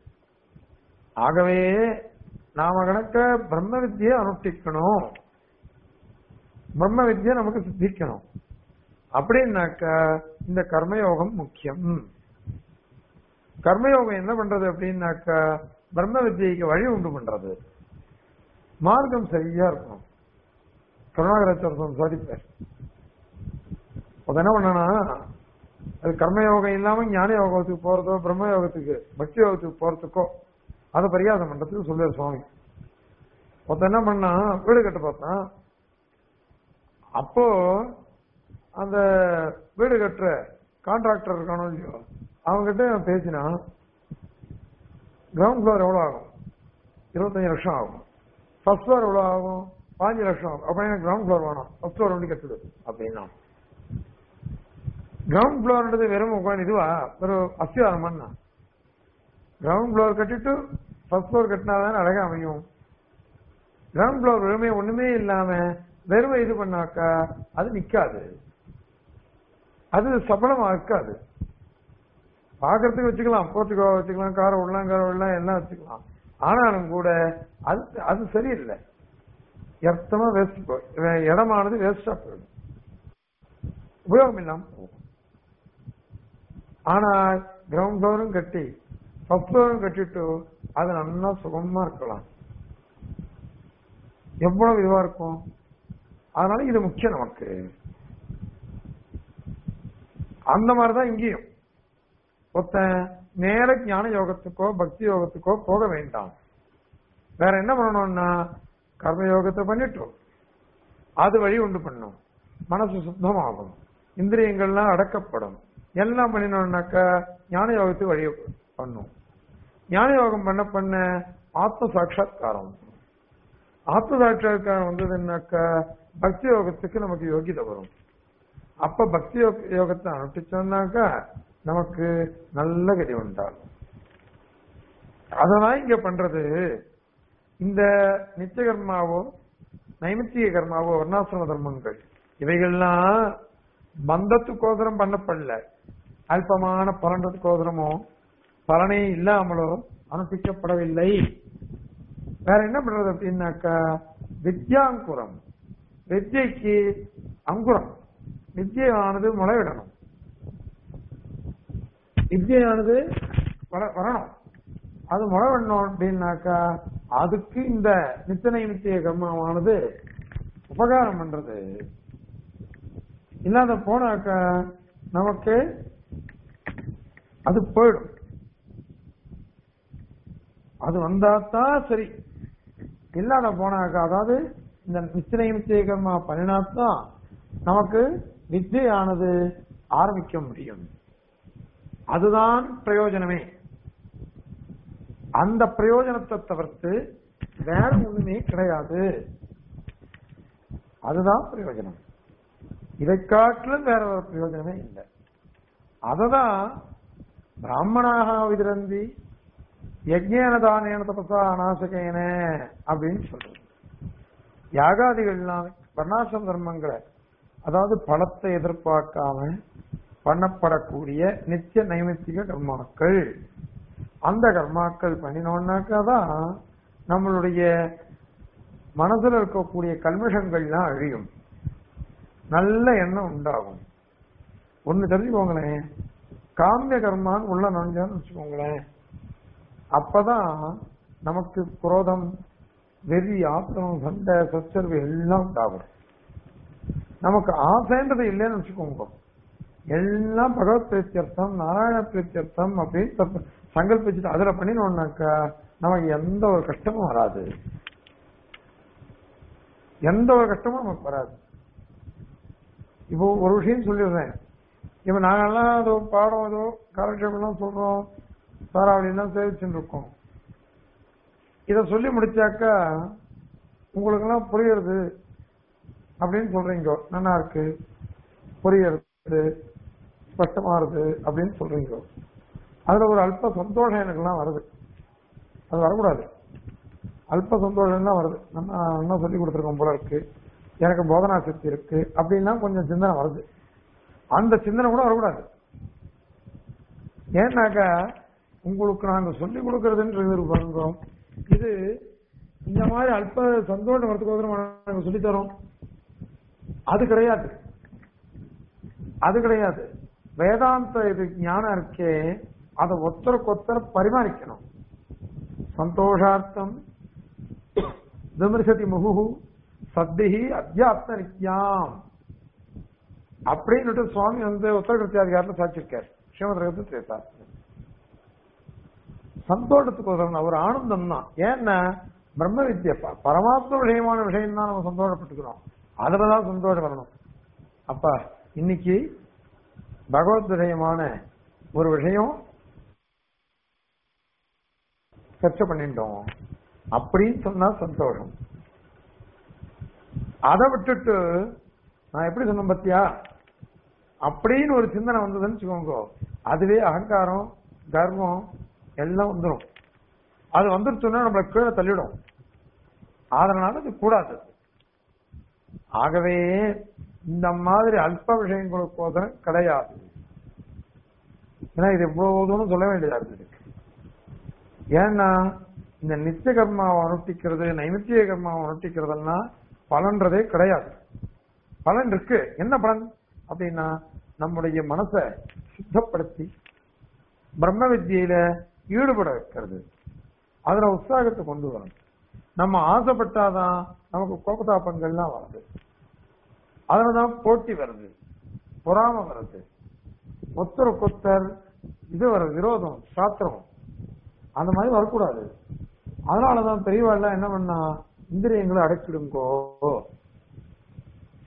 ஆகவே நாம கணக்க பிரம்ம வித்தியை அனுஷ்டிக்கணும் பிரம்ம வித்தியை நமக்கு சித்திக்கணும் அப்படின்னாக்க இந்த கர்மயோகம் முக்கியம் கர்மயோகம் என்ன பண்றது அப்படின்னாக்க பிரம்ம வித்தியைக்கு வழி உண்டு பண்றது மார்க்கம் சரியா இருக்கணும் கருணாகராச்சாரம் சாதிப்பார் அது என்ன பண்ணனா அது கர்மயோகம் இல்லாம ஞான யோகத்துக்கு போறதோ பிரம்ம யோகத்துக்கு பக்தி யோகத்துக்கு போறதுக்கோ அதை பரிகாசம் பண்றதுக்கு சொல்லுவார் சுவாமி ஒருத்தன் என்ன பண்ணா வீடு கட்ட பார்த்தான் அப்போ அந்த வீடு கட்டுற கான்ட்ராக்டர் இருக்கானோ இல்லையோ அவங்ககிட்ட நான் பேசினான் கிரவுண்ட் ஃப்ளோர் எவ்வளவு ஆகும் இருபத்தஞ்சு லட்சம் ஆகும் ஃபர்ஸ்ட் ஃப்ளோர் எவ்வளவு ஆகும் பாஞ்சு லட்சம் ஆகும் அப்ப எனக்கு கிரவுண்ட் ஃப்ளோர் வேணும் ஃபர்ஸ்ட் ஃப்ளோர் வந்து கட்டுது அப்படின்னா கிரவுண்ட் ஃப்ளோர்ன்றது வெறும் உட்காந்து இதுவா ஒரு அஸ்திவாரமான்னா கிரவுண்ட் ஃப்ளோர் கட்டிட்டு ஃபர்ஸ்ட் ஃப்ளோர் கட்டினாதான் அழகா அமையும் கிரவுண்ட் ஃப்ளோர் வெறுமே ஒண்ணுமே இல்லாம வெறுமை இது பண்ணாக்கா அது நிக்காது அது சபலமா இருக்காது பாக்குறதுக்கு வச்சுக்கலாம் போர்த்துக்கோ வச்சுக்கலாம் காரை விடலாம் காரை விடலாம் எல்லாம் வச்சுக்கலாம் ஆனாலும் கூட அது அது சரியில்லை எர்த்தமா வேஸ்ட் இடமானது வேஸ்டா போயிடும் உபயோகம் இல்லாம போகும் ஆனா கிரவுண்ட் ஃப்ளோரும் கட்டி ஃபர்ஸ்ட் ஃப்ளோரும் கட்டிட்டு அது நல்லா சுகமா இருக்கலாம் எவ்வளவு இதுவா இருக்கும் அதனால இது முக்கியம் நமக்கு அந்த மாதிரிதான் இங்கேயும் ஒருத்தன் நேர ஞான யோகத்துக்கோ பக்தி யோகத்துக்கோ போக வேண்டாம் வேற என்ன பண்ணணும்னா கர்ம யோகத்தை பண்ணிட்டோம் அது வழி உண்டு பண்ணும் மனசு சுத்தமாகும் இந்திரியங்கள்லாம் அடக்கப்படும் எல்லாம் பண்ணினோம்னாக்கா ஞான யோகத்துக்கு வழி பண்ணும் ஞான யோகம் பண்ண பண்ண ஆத்ம சாட்சா்காரம் ஆத்ம சாட்சா்காரம் வந்ததுன்னாக்கா பக்தி யோகத்துக்கு நமக்கு யோகிதை வரும் அப்ப பக்தி யோக- யோகத்தை அனுஷ்டிச்சோம்னாக்கா நமக்கு நல்ல கதி உண்டாகும் அதெல்லாம் இங்க பண்றது இந்த நித்திய கர்மாவோ நைமித்திய கர்மாவோ வர்ணாசிரம தர்மங்கள் இவைகள்லாம் பந்தத்துக்கோசரம் பண்ணப்படல அல்பமான பலன்றதுக்கோசரமோ பலனே இல்லாமலோ அனுஷ்டிக்கப்படவில்லை வேற என்ன பண்றது அப்படின்னாக்கா வித்யாங்குரம் வித்யைக்கு அங்குரம் வித்யானது முளைவிடணும் வித்யானது வர- வரணும் அது முளைவிடணும் அப்படின்னாக்கா அதுக்கு இந்த நித்தனை நித்திய கர்மமானது உபகாரம் பண்றது இல்லாத போனாக்கா நமக்கு அது போயிடும் அது வந்தாதான் சரி இல்லாத போனாக்கா அதாவது இந்த நிச்சய நிச்சய கர்மா பண்ணினாத்தான் நமக்கு வித்தையானது ஆரம்பிக்க முடியும் அதுதான் பிரயோஜனமே அந்த பிரயோஜனத்தை தவிர்த்து வேற ஒண்ணுமே கிடையாது அதுதான் பிரயோஜனம் இதை காட்டிலும் வேற ஒரு பிரயோஜனமே இல்லை அததான் பிராமணாக விதிரந்தி யஜ்ஞானதானேன தபசா அநாசகேன அப்படின்னு சொல்றது யாகாதிகள்லாம் வர்ணாசிரம தர்மங்களை அதாவது பலத்தை எதிர்பார்க்காம பண்ணப்படக்கூடிய நித்திய நைமித்திக கர்மாக்கள் அந்த கர்மாக்கள் பண்ணினோம்னாக்கா தான் நம்மளுடைய மனசுல இருக்கக்கூடிய கல்மஷங்கள்லாம் அழியும் நல்ல எண்ணம் உண்டாகும் ஒண்ணு தெரிஞ்சுக்கோங்களேன் காமிய கர்மான்னு உள்ள நுழைஞ்சான்னு வச்சுக்கோங்களேன் அப்பதான் நமக்கு குரோதம் வெறி ஆத்திரம் சண்டை சச்சரவு எல்லாம் உண்டாகும் நமக்கு ஆசைன்றது இல்லைன்னு வச்சுக்கோங்க எல்லாம் பகவத் பிரீத்தியர்த்தம் நாராயண பிரீத்தியர்த்தம் அப்படின்னு தப்பு- சங்கல்பிச்சுட்டு அதுல பண்ணினோம்னாக்கா நமக்கு எந்த ஒரு கஷ்டமும் வராது எந்த ஒரு கஷ்டமும் நமக்கு வராது இப்போ ஒரு விஷயம் சொல்லிடுறேன் இப்ப நாங்கெல்லாம் ஏதோ பாடம் ஏதோ காலட்சேபம்லாம் சொல்றோம் சாராவளியெல்லாம் சேவிச்சுட்டு இருக்கோம் இத சொல்லி முடிச்சாக்கா உங்களுக்கெல்லாம் புரியுறது அப்படின்னு சொல்றீங்க நல்லா இருக்கு புரியுறது ஸ்பஷ்டமா இருக்கு அப்படின்னு சொல்றீங்க அதுல ஒரு அல்ப சந்தோஷம் எனக்குலாம் வருது அது வரக்கூடாது அல்ப சந்தோஷம் தான் வருது நம்ம இன்னும் சொல்லி கொடுத்துருக்கோம் போல இருக்கு எனக்கு போதனா சக்தி இருக்கு அப்படின்னா கொஞ்சம் சிந்தனை வருது அந்த சிந்தனை கூட வரக்கூடாது ஏன்னாக்கா உங்களுக்கு நாங்க சொல்லி கொடுக்கறதுன்றது இருக்கு பாருங்க இது இந்த மாதிரி அல்ப சந்தோஷம் வரதுக்கு நாங்க சொல்லி தரோம் அது கிடையாது அது கிடையாது வேதாந்த இது ஞானம் இருக்கே அதை ஒத்தருக்கு ஒத்தர பரிமாறிக்கணும் சந்தோஷார்த்தம் விமர்சதி முகு சத்திஹி அத்தியாத்ம நித்யாம் அப்படின்னு சுவாமி வந்து உத்தரகிருத்தியாதிகாரத்தில் சாட்சிருக்கார் ஸ்ரீமத் ரகத்து சந்தோஷத்துக்கு உதவணும் ஒரு ஆனந்தம் தான் ஏன்னா பிரம்ம வித்யா ப- பரமாத்ம விஷயமான விஷயம் தான் நம்ம சந்தோஷப்பட்டுக்கிறோம் அதுலதான் சந்தோஷம் வரணும் அப்ப இன்னைக்கு பகவத் விஷயமான ஒரு விஷயம் சர்ச்சை பண்ணிட்டோம் அப்படின்னு சொன்னா சந்தோஷம் அதை விட்டுட்டு நான் எப்படி சொன்னேன் பத்தியா அப்படின்னு ஒரு சிந்தனை வந்ததுன்னு வச்சுக்கோங்க அதுவே அகங்காரம் கர்வம் எல்லாம் வந்துடும் அது வந்துருச்சுன்னா நம்மள கீழே தள்ளிடும் அதனால அது கூடாது ஆகவே இந்த மாதிரி அல்ப விஷயங்களுக்கோசரம் கிடையாது ஏன்னா இது இவ்வளவு தூரம் சொல்ல வேண்டியதா இருக்குது ஏன்னா இந்த நித்திய கர்மாவை அனுஷ்டிக்கிறது நைமித்திய கர்மாவை அனுஷ்டிக்கிறதெல்லாம் பலன்றதே கிடையாது பலன் இருக்கு என்ன பலன் அப்படின்னா நம்முடைய மனசை சுத்தப்படுத்தி பிரம்ம வித்தியில ஈடுபட வைக்கிறது அதுல உற்சாகத்தை கொண்டு வரும் நம்ம ஆசைப்பட்டாதான் நமக்கு கோபதாபங்கள்லாம் வருது அதுலதான் போட்டி வருது பொறாம வருது ஒத்தருக்கொத்தர் இது வருது விரோதம் சாத்திரம் அந்த மாதிரி வரக்கூடாது அதனாலதான் பெரியவாள் என்ன பண்ணா இந்திரியங்களை அடைச்சிடுங்கோ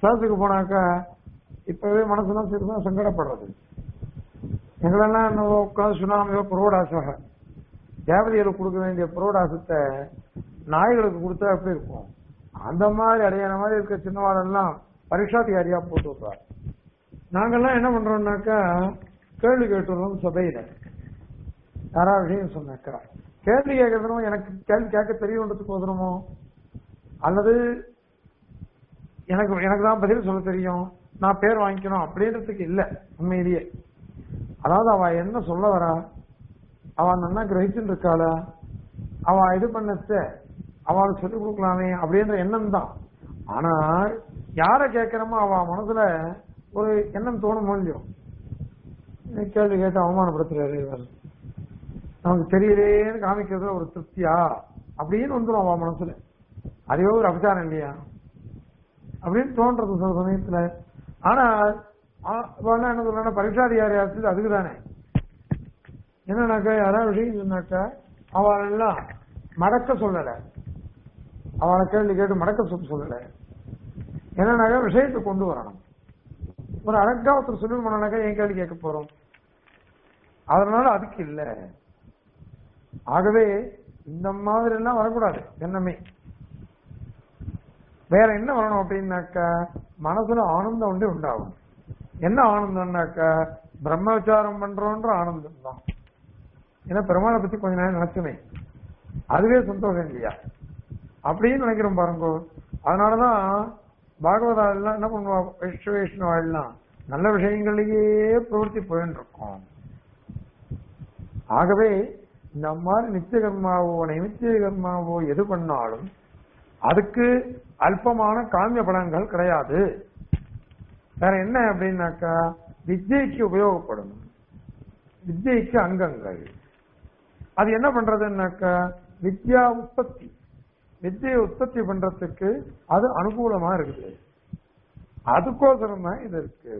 சர்ச்சுக்கு போனாக்கா இப்பவே மனசுலாம் சிறுதான் சங்கடப்படுறது எங்களெல்லாம் என்ன உட்காந்து சுனாமியோ புரோடாசாக தேவதைகளுக்கு கொடுக்க வேண்டிய புரோடாசத்தை நாய்களுக்கு கொடுத்தா எப்படி இருக்கும் அந்த மாதிரி அடையான மாதிரி இருக்க சின்னவாளெல்லாம் பரீட்சாதிகாரியா போட்டு விடுறாரு நாங்கெல்லாம் என்ன பண்றோம்னாக்கா கேள்வி கேட்டுறோம் சபையில யாரா விஷயம் சொன்னாக்கா கேள்வி கேட்கறதுமோ எனக்கு கேள்வி கேட்க தெரியுன்றதுக்கு உதறமோ அல்லது எனக்கு எனக்கு தான் பதில் சொல்ல தெரியும் நான் பேர் வாங்கிக்கணும் அப்படின்றதுக்கு இல்ல உண்மையிலேயே அதாவது அவ என்ன சொல்ல வரா அவ நல்லா கிரகிச்சுட்டு இருக்காளா அவ இது பண்ணச்ச அவளுக்கு சொல்லிக் கொடுக்கலாமே அப்படின்ற எண்ணம் தான் ஆனா யார கேட்கிறோமோ அவ மனசுல ஒரு எண்ணம் தோணும் இல்லையோ கேள்வி கேட்டு அவமானப்படுத்துறாரு இவர் நமக்கு தெரியலேன்னு காமிக்கிறதுல ஒரு திருப்தியா அப்படின்னு வந்துடும் அவ மனசுல அதுவே ஒரு அபச்சாரம் இல்லையா அப்படின்னு தோன்றது சில சமயத்துல ஆனா ஆ- அவ என்ன சொல்றா பரீட்சாதிகாரி ஆச்சு அதுக்கு தானே என்னன்னாக்கா யாராவது விஷயம் சொன்னாக்கா அவள் எல்லாம் மடக்க சொல்லல அவளை கேள்வி கேட்டு மடக்க சொல்ல சொல்லல என்னன்னாக்கா விஷயத்தை கொண்டு வரணும் ஒரு அழகா ஒருத்தர் சொல்லி போனாக்கா என் கேள்வி கேட்க போறோம் அதனால அதுக்கு இல்ல ஆகவே இந்த மாதிரி எல்லாம் வரக்கூடாது என்னமே வேற என்ன வரணும் அப்படின்னாக்கா மனசுல ஆனந்தம் ஒன்றே உண்டாகும் என்ன ஆனந்தம்னாக்கா பிரம்ம விசாரம் பண்றோன்ற ஆனந்தம் தான் ஏன்னா பெருமாளை பத்தி கொஞ்ச நேரம் நினைச்சுமே அதுவே சந்தோஷம் இல்லையா அப்படின்னு நினைக்கிறோம் பாருங்க அதனாலதான் பாகவதா எல்லாம் என்ன பண்ணுவா வைஷ்ணவ வைஷ்ணவா எல்லாம் நல்ல விஷயங்களையே பிரவர்த்தி போயின்னு இருக்கோம் ஆகவே இந்த மாதிரி நித்திய கர்மாவோ நைமித்திய கர்மாவோ எது பண்ணாலும் அதுக்கு அல்பமான காமிய பலன்கள் கிடையாது வேற என்ன அப்படின்னாக்கா வித்யைக்கு உபயோகப்படும் வித்யைக்கு அங்கங்கள் அது என்ன பண்றதுன்னாக்கா வித்யா உற்பத்தி வித்தியை உற்பத்தி பண்றதுக்கு அது அனுகூலமா இருக்குது அதுக்கோசரம் தான் இது இருக்கு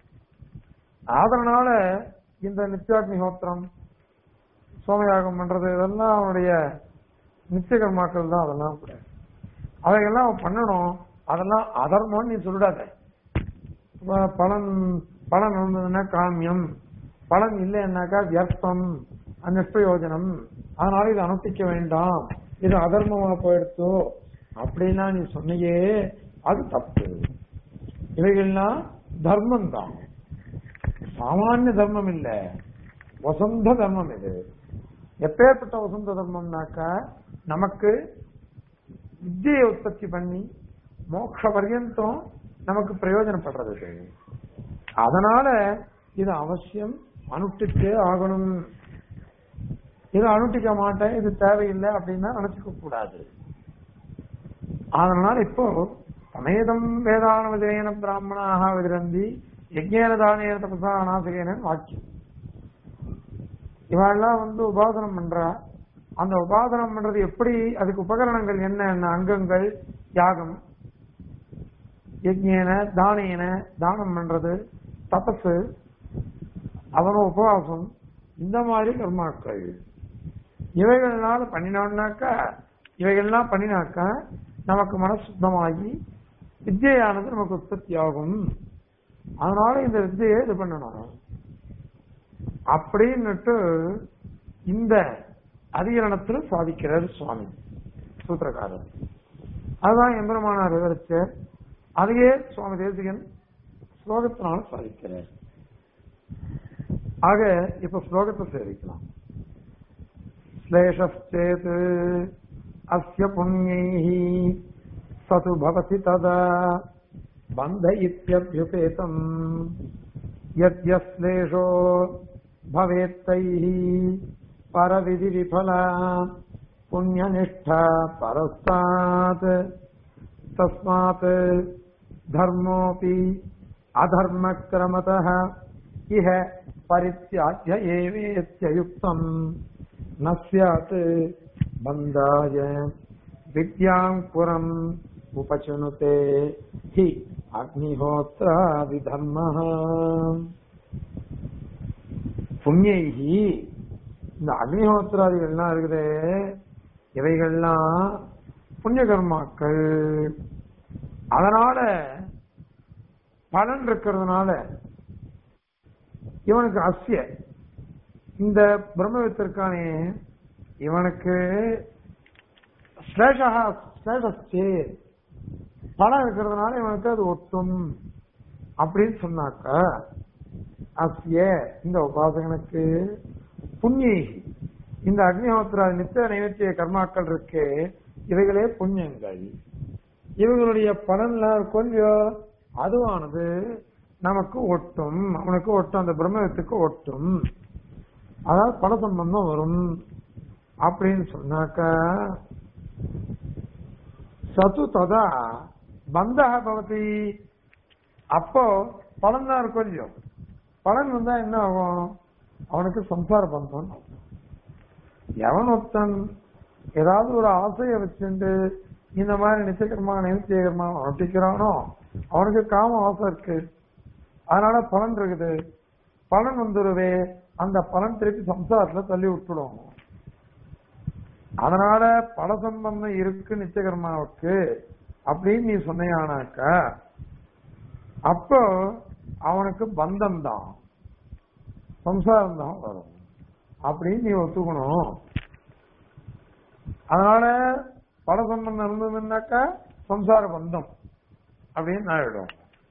அதனால இந்த நித்யாக்னிஹோத்திரம் சோமயாகம் பண்றது இதெல்லாம் அவனுடைய நித்திய கர்மாக்கள் தான் அதெல்லாம் கூட அவைகள்லாம் அவன் பண்ணணும் அதெல்லாம் அதர்மம்னு நீ சொல்லிடாத இப்ப பலன் பலன் இருந்ததுன்னா காமியம் பலன் இல்லைன்னாக்கா வியர்த்தம் நிஷ்பிரயோஜனம் அதனால இதை அனுஷ்டிக்க வேண்டாம் இது அதர்மமா போயிடுச்சோ அப்படின்னா நீ சொன்னியே அது தப்பு இவைகள்லாம் தர்மம் தான் சாமானிய தர்மம் இல்ல வசந்த தர்மம் இது எப்பேற்பட்ட வசந்த தர்மம்னாக்கா நமக்கு வித்தியை உற்பத்தி பண்ணி மோட்ச பர்யந்தம் நமக்கு பிரயோஜனப்படுறது இது. அதனால இது அவசியம் அனுஷ்டிச்சே ஆகணும் இது அனுஷ்டிக்க மாட்டேன் இது தேவையில்லை அப்படின்னா நினைச்சுக்க கூடாது அதனால இப்போ சமேதம் வேதான விதேன பிராமணாக விதிரந்தி யஜ்ஞேன தானேன தபசா அநாசகேன வாக்கியம் இவெல்லாம் வந்து உபாசனம் பண்றா அந்த உபாசனம் பண்றது எப்படி அதுக்கு உபகரணங்கள் என்ன அங்கங்கள் யாகம் யஜ்ஞேன தானேன தானம் பண்றது தபசு அவன உபவாசம் இந்த மாதிரி கர்மாக்கள் இவைகள்னால பண்ணினோம்னாக்கா இவைகள்லாம் பண்ணினாக்கா நமக்கு மனசு சுத்தமாகி வித்தியானது நமக்கு உற்பத்தி ஆகும் அதனால இந்த வித்தியை இது பண்ணணும் அப்படின்னுட்டு இந்த அதிகரணத்துல சாதிக்கிறார் சுவாமி சூத்திரக்காரர் அதுதான் எம்பெருமானார் விவரிச்ச அதையே சுவாமி தேசிகன் ஸ்லோகத்தினால சாதிக்கிறார் ஆக இப்ப ஸ்லோகத்தை சேவிக்கலாம் श्लेषश्चेत् अस्य पुण्यैः स तु भवति तदा बन्ध इत्यभ्युपेतम् यद्यश्लेषो भवेत्तैः परविधिविफला पुण्यनिष्ठा परस्तात् तस्मात् धर्मोऽपि अधर्मक्रमतः इह परित्याज्य एवेत्ययुक्तम् न स्यात् बन्धाय विद्याम् पुरम् उपचनुते हि अग्निहोत्रादिधर्मः புண்ணியகி இந்த அக்னிஹோத்திராதிகள்லாம் இருக்குது இவைகள்லாம் புண்ணிய கர்மாக்கள் அதனால பலன் இருக்கிறதுனால இவனுக்கு அஸ்ய இந்த பிரம்மவித்திற்கானே இவனுக்கு ஸ்லேஷா ஸ்லேஷஸ்தே பலம் இருக்கிறதுனால இவனுக்கு அது ஒட்டும் அப்படின்னு சொன்னாக்க அஸ்ய இந்த உபாசகனுக்கு புண்ணியகி இந்த அக்னிஹோத்திர நித்திய நைவேத்திய கர்மாக்கள் இருக்கு இவைகளே புண்ணியங்கள் இவங்களுடைய பலன்ல கொஞ்சோ அதுவானது நமக்கு ஒட்டும் அவனுக்கு ஒட்டும் அந்த பிரம்மத்துக்கு ஒட்டும் அதாவது பல சம்பந்தம் வரும் அப்படின்னு சொன்னாக்க சத்து ததா பந்தக பவதி அப்போ பலன் தான் இருக்கும் இல்லையோ பலன் வந்தா என்ன ஆகும் அவனுக்கு சம்சார பந்தம் எவன் ஒருத்தன் ஏதாவது ஒரு ஆசையை வச்சுட்டு இந்த மாதிரி நிச்சயகரமா நிச்சயகரமா ஒட்டிக்கிறானோ அவனுக்கு காம ஆசை இருக்கு அதனால பலன் இருக்குது பலன் வந்துருவே அந்த பலன் திருப்பி சம்சாரத்துல தள்ளி விட்டுடும் அதனால பல சம்பந்தம் இருக்கு நிச்சயகர்மாவுக்கு அப்படின்னு நீ சொன்னையானாக்க அப்போ அவனுக்கு பந்தம் தான் சம்சாரம் தான் வரும் அப்படின்னு நீ ஒத்துக்கணும் அதனால பல சம்பந்தம் இருந்ததுன்னாக்கா சம்சார பந்தம் அப்படின்னு ஆயிடும்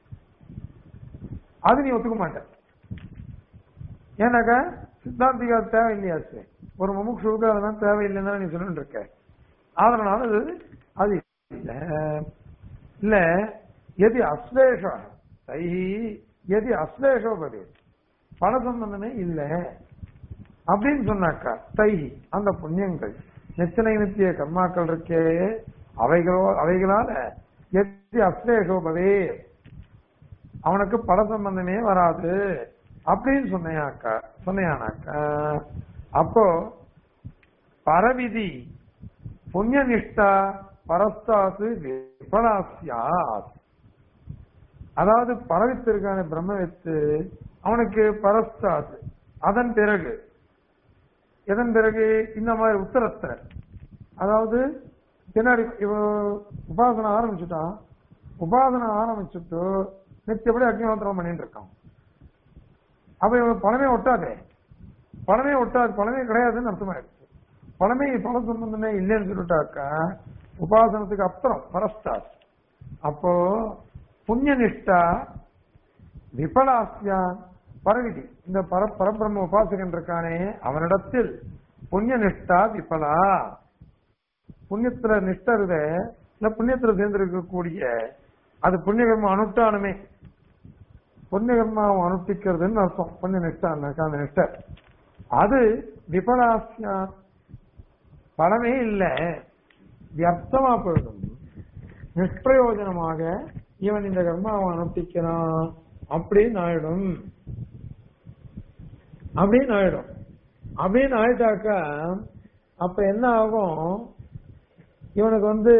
அது நீ ஒத்துக்க மாட்ட ஏன்னாக்கா சித்தாந்திக்கு அது தேவையில்லையாச்சு ஒரு முமுட்சுவுக்கு அதெல்லாம் தேவையில்லைன்னு தான் நீ சொல்லிட்டு இருக்க அதனால அது அது இல்ல இல்ல எது அஸ்லேஷ தை எது அஸ்லேஷோ பதி பல சம்பந்தமே இல்ல அப்படின்னு சொன்னாக்கா தை அந்த புண்ணியங்கள் நிச்சனை நித்திய கர்மாக்கள் இருக்கே அவைகளோ அவைகளால எத்தி அஸ்லேஷோ பவே அவனுக்கு பல சம்பந்தமே வராது அப்படின்னு சொன்னையாக்கா சொன்னையானாக்கா அப்போ பரவிதி புண்ணியனிஷ்டா பரஸ்தாத்து விபலாசியாத் அதாவது பரவித்திருக்கான பிரம்மவித்து அவனுக்கு பரஸ்தாத் அதன் பிறகு எதன் பிறகு இந்த மாதிரி உத்தரத்தை அதாவது பின்னாடி இவ உபாசனை ஆரம்பிச்சுட்டான் உபாசனை ஆரம்பிச்சுட்டு நிச்சயப்படி அக்னிஹோத்திரம் பண்ணிட்டு இருக்கான் அப்ப இவனுக்கு பணமே ஒட்டாதே பணமே ஒட்டாது பணமே கிடையாதுன்னு அர்த்தமாயிடுச்சு பணமே பல சம்பந்தமே இல்லைன்னு சொல்லிட்டாக்கா உபாசனத்துக்கு அப்புறம் பரஸ்டார் அப்போ புண்ணியனிஷ்டா விபலாசியா பரவிதி இந்த பர பரபிரம்ம உபாசகன் இருக்கானே அவனிடத்தில் புண்ணியனிஷ்டா விபலா புண்ணியத்துல நிஷ்டருத இல்ல புண்ணியத்துல சேர்ந்திருக்கக்கூடிய அது புண்ணியகர்ம அனுஷ்டானமே புண்ணியகர்மாவை அனுஷ்டிக்கிறதுன்னு அர்த்தம் புண்ணிய நிஷ்டான்னாக்கா அந்த நிஷ்டர் அது விபலாசியா பலமே இல்லை வியர்த்தமா போயிடும் நிஷ்பிரயோஜனமாக இவன் இந்த கர்மாவை அனுஷ்டிக்கிறான் அப்படின்னு ஆயிடும் அப்படின்னு ஆயிடும் அப்படின்னு ஆயிட்டாக்கா அப்ப என்ன ஆகும் இவனுக்கு வந்து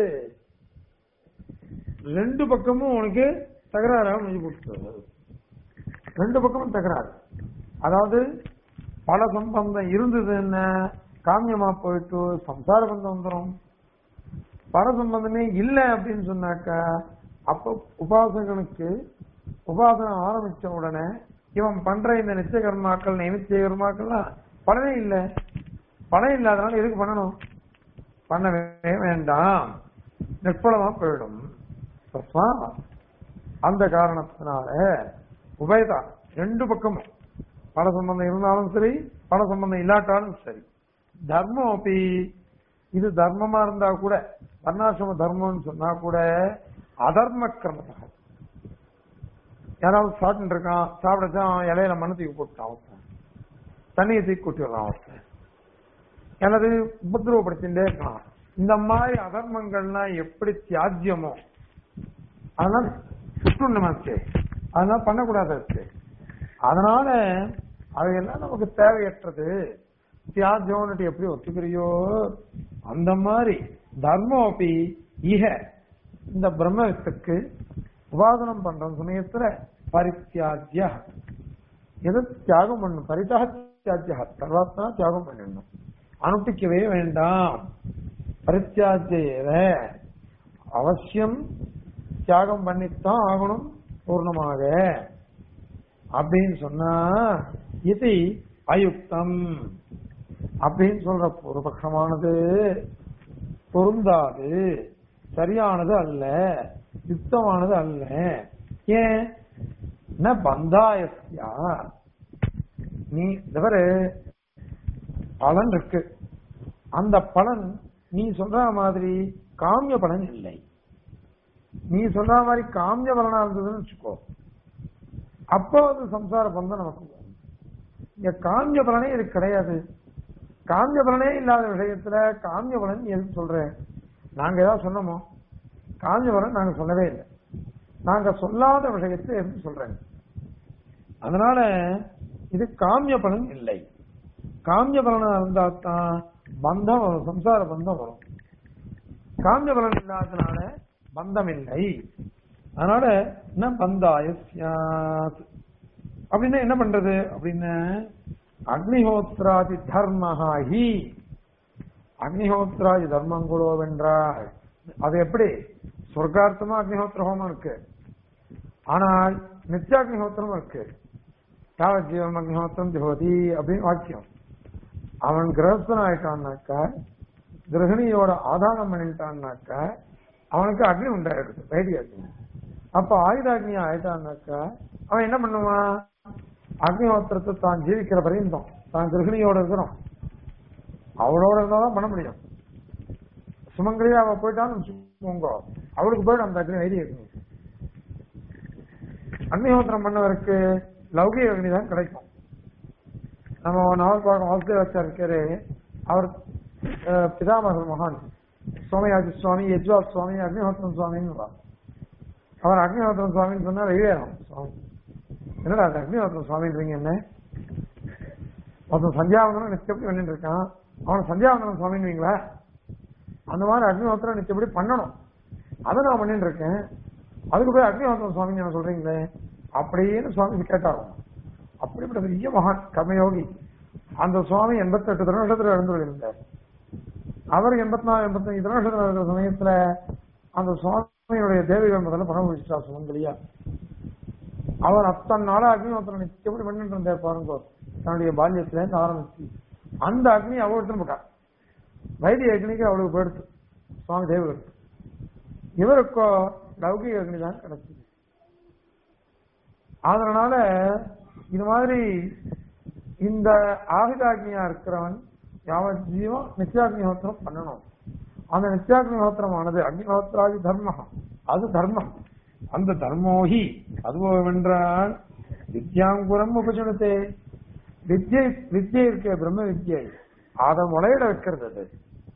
ரெண்டு பக்கமும் உனக்கு தகராறா முடிஞ்சு கொடுத்துருது ரெண்டு பக்கமும் தகராறு அதாவது பல சம்பந்தம் இருந்தது என்ன காமியமா போயிட்டு சம்சார பந்தம் வந்துடும் பர சம்பந்தமே இல்லை அப்படின்னு சொன்னாக்கா அப்ப உபாசகனுக்கு உபாசனை ஆரம்பிச்ச உடனே இவன் பண்ற இந்த நிச்சய கர்மாக்கள் நைமித்திய கர்மாக்கள்லாம் பலனே இல்லை பலன் இல்லாதனால எதுக்கு பண்ணணும் பண்ணவே வேண்டாம் நிற்பலமா போயிடும் தஸ்மா அந்த காரணத்தினால உபயதா ரெண்டு பக்கமும் பல சம்பந்தம் இருந்தாலும் சரி பல சம்பந்தம் இல்லாட்டாலும் சரி தர்மம் அப்படி இது தர்மமா இருந்தா கூட வர்ணாசிரம தர்மம்னு சொன்னா கூட அதர்ம கிரமத்தக யாராவது சாப்பிட்டு இருக்கான் சாப்பிடச்சா அவன் இலையில மண்ணு தூக்கி போட்டுட்டான் ஒருத்தன் தண்ணியை தூக்கி கொட்டிடுறான் ஒருத்தன் எனது உபதிரவப்படுத்திட்டே இருக்கான் இந்த மாதிரி அதர்மங்கள்லாம் எப்படி தியாஜ்யமோ அதெல்லாம் சுற்றுமாச்சு அதெல்லாம் பண்ணக்கூடாது இருக்கு அதனால அவையெல்லாம் நமக்கு தேவையற்றது தியாஜம்னு எப்படி ஒத்துக்கிறியோ அந்த மாதிரி தர்மம் அப்படி இக இந்த பிரம்மத்துக்கு உபாசனம் பண்ற சமயத்துல பரித்தியாஜ்ய எதை தியாகம் பண்ணணும் பரிதாக தியாஜ்யா சர்வாத்மா தியாகம் பண்ணிடணும் அனுஷ்டிக்கவே வேண்டாம் பரித்தியாஜ்ய அவசியம் தியாகம் பண்ணித்தான் ஆகணும் பூர்ணமாக அப்படின்னு சொன்னா இது அயுக்தம் அப்படின்னு சொல்ற பூர்வபக்ஷமானது பொருந்தாது சரியானது அல்ல யுக்தமானது அல்ல ஏன் ந பந்தாயஸ்யா நீ தவிர பலன் இருக்கு அந்த பலன் நீ சொல்ற மாதிரி காமிய பலன் இல்லை நீ சொல்ற மாதிரி காமிய பலனா இருந்ததுன்னு வச்சுக்கோ அப்போ அது சம்சார பந்தம் நமக்கு வரும். இங்க காமிய பலனே இது கிடையாது காமிய பலனே இல்லாத விஷயத்துல காமிய பலன் நீ எதுக்கு சொல்ற நாங்க ஏதாவது சொன்னோமோ காமிய பலன் நாங்க சொல்லவே இல்லை நாங்க சொல்லாத விஷயத்தை எதுக்கு சொல்றேன் அதனால இது காமிய பலன் இல்லை காமிய பலனா இருந்தா தான் பந்தம் வரும் சம்சார பந்தம் வரும் காமிய பலன் இல்லாததுனால பந்தம் இல்லை அதனால என்ன பந்தாய சியாத் அப்படின்னா என்ன பண்றது அப்படின்னு அக்னிஹோத்ராதி தர்மஹாஹி அக்னிஹோத்ராதி தர்மங்குளோ வென்றால் அது எப்படி சொர்க்கார்த்தமா அக்னிஹோத்திர ஹோமம் இருக்கு ஆனால் நித்யாக்னிஹோத்திரம் இருக்கு யாவத் ஜீவம் அக்னிஹோத்திரம் ஜோதி அப்படின்னு வாக்கியம் அவன் கிரகஸ்தன் ஆயிட்டான்னாக்கா கிரகணியோட ஆதாரம் பண்ணிட்டான்னாக்கா அவனுக்கு அக்னி உண்டாயிடுது வைதி அக்னி அப்ப ஆயுதாக்னி ஆயிட்டான்னாக்கா அவன் என்ன பண்ணுவான் அக்னிஹோத்திரத்தை தான் ஜீவிக்கிற பரியந்தம் தான் கிரகணியோட இருக்கிறோம் அவளோட இருந்தாதான் பண்ண முடியும் சுமங்கலியா அவ போயிட்டான்னு வச்சுக்கோங்க அவளுக்கு போயிடும் அந்த அக்னி வைதி அக்னி அக்னிஹோத்திரம் பண்ணவருக்கு லௌகிக அக்னி தான் கிடைக்கும் நம்ம நவபாகம் வாசுதேவாச்சார் இருக்காரு அவர் அஹ், பிதாமகர் மகான் சோமயாஜி சுவாமி யஜ்வா சுவாமி அக்னிஹோத்திரம் சுவாமின்னு அவர் அக்னிஹோத்திரம் சுவாமின்னு சொன்னா ரவிவேரம் சுவாமி என்னடா அது அக்னிஹோத்திரம் சுவாமின்றீங்க என்ன ஒருத்தன் சந்தியாவந்தனம் நிச்சயப்படி பண்ணிட்டு இருக்கான் அவன் சந்தியாவந்தனம் சுவாமின்னுவீங்களா அந்த மாதிரி அக்னிஹோத்திரம் நிச்சயப்படி பண்ணணும் அதை நான் பண்ணிட்டு இருக்கேன் அதுக்கு போய் அக்னிஹோத்திரம் சுவாமி நான் சொல்றீங்களே அப்படின்னு சுவாமி கேட்டாராம் அப்படிப்பட்ட பெரிய மகான் கர்மயோகி அந்த சுவாமி எண்பத்தெட்டு திருநட்சத்திரம் இழந்து இருந்தார் அவர் எண்பத்தி நாலு எண்பத்தஞ்சு திருநட்சத்திரம் இருக்கிற சமயத்துல அந்த சுவாமியுடைய தேவிகள் முதல்ல பணம் முடிச்சிட்டா சுமங்கலியா அவர் அத்தனை நாளா அக்னிஹோத்திரம் நிச்சயப்படி பண்ணிட்டு இருந்தார் பாருங்க தன்னுடைய பால்யத்துல இருந்து ஆரம்பிச்சு அந்த அக்னி அவள் எடுத்துன்னு போட்டா வைத்திய அக்னிக்கு அவளுக்கு போயிடுத்து சுவாமி தேவர்கள் இவருக்கோ லௌகிக அக்னி தான் கிடைச்சது அதனால இது மாதிரி இந்த ஆயுதாக்னியா இருக்கிறவன் யாவத் ஜீவம் நித்யாக்னிஹோத்திரம் பண்ணணும் அந்த நித்யாக்னிஹோத்திரமானது அக்னிஹோத்திராதி தர்மம் அது தர்மம் அந்த தர்மோஹி அதுவென்றால் வித்யாங்குரம் உபஜனத்தே வித்யை வித்யை இருக்க பிரம்ம வித்யை அதை முளையிட வைக்கிறது அது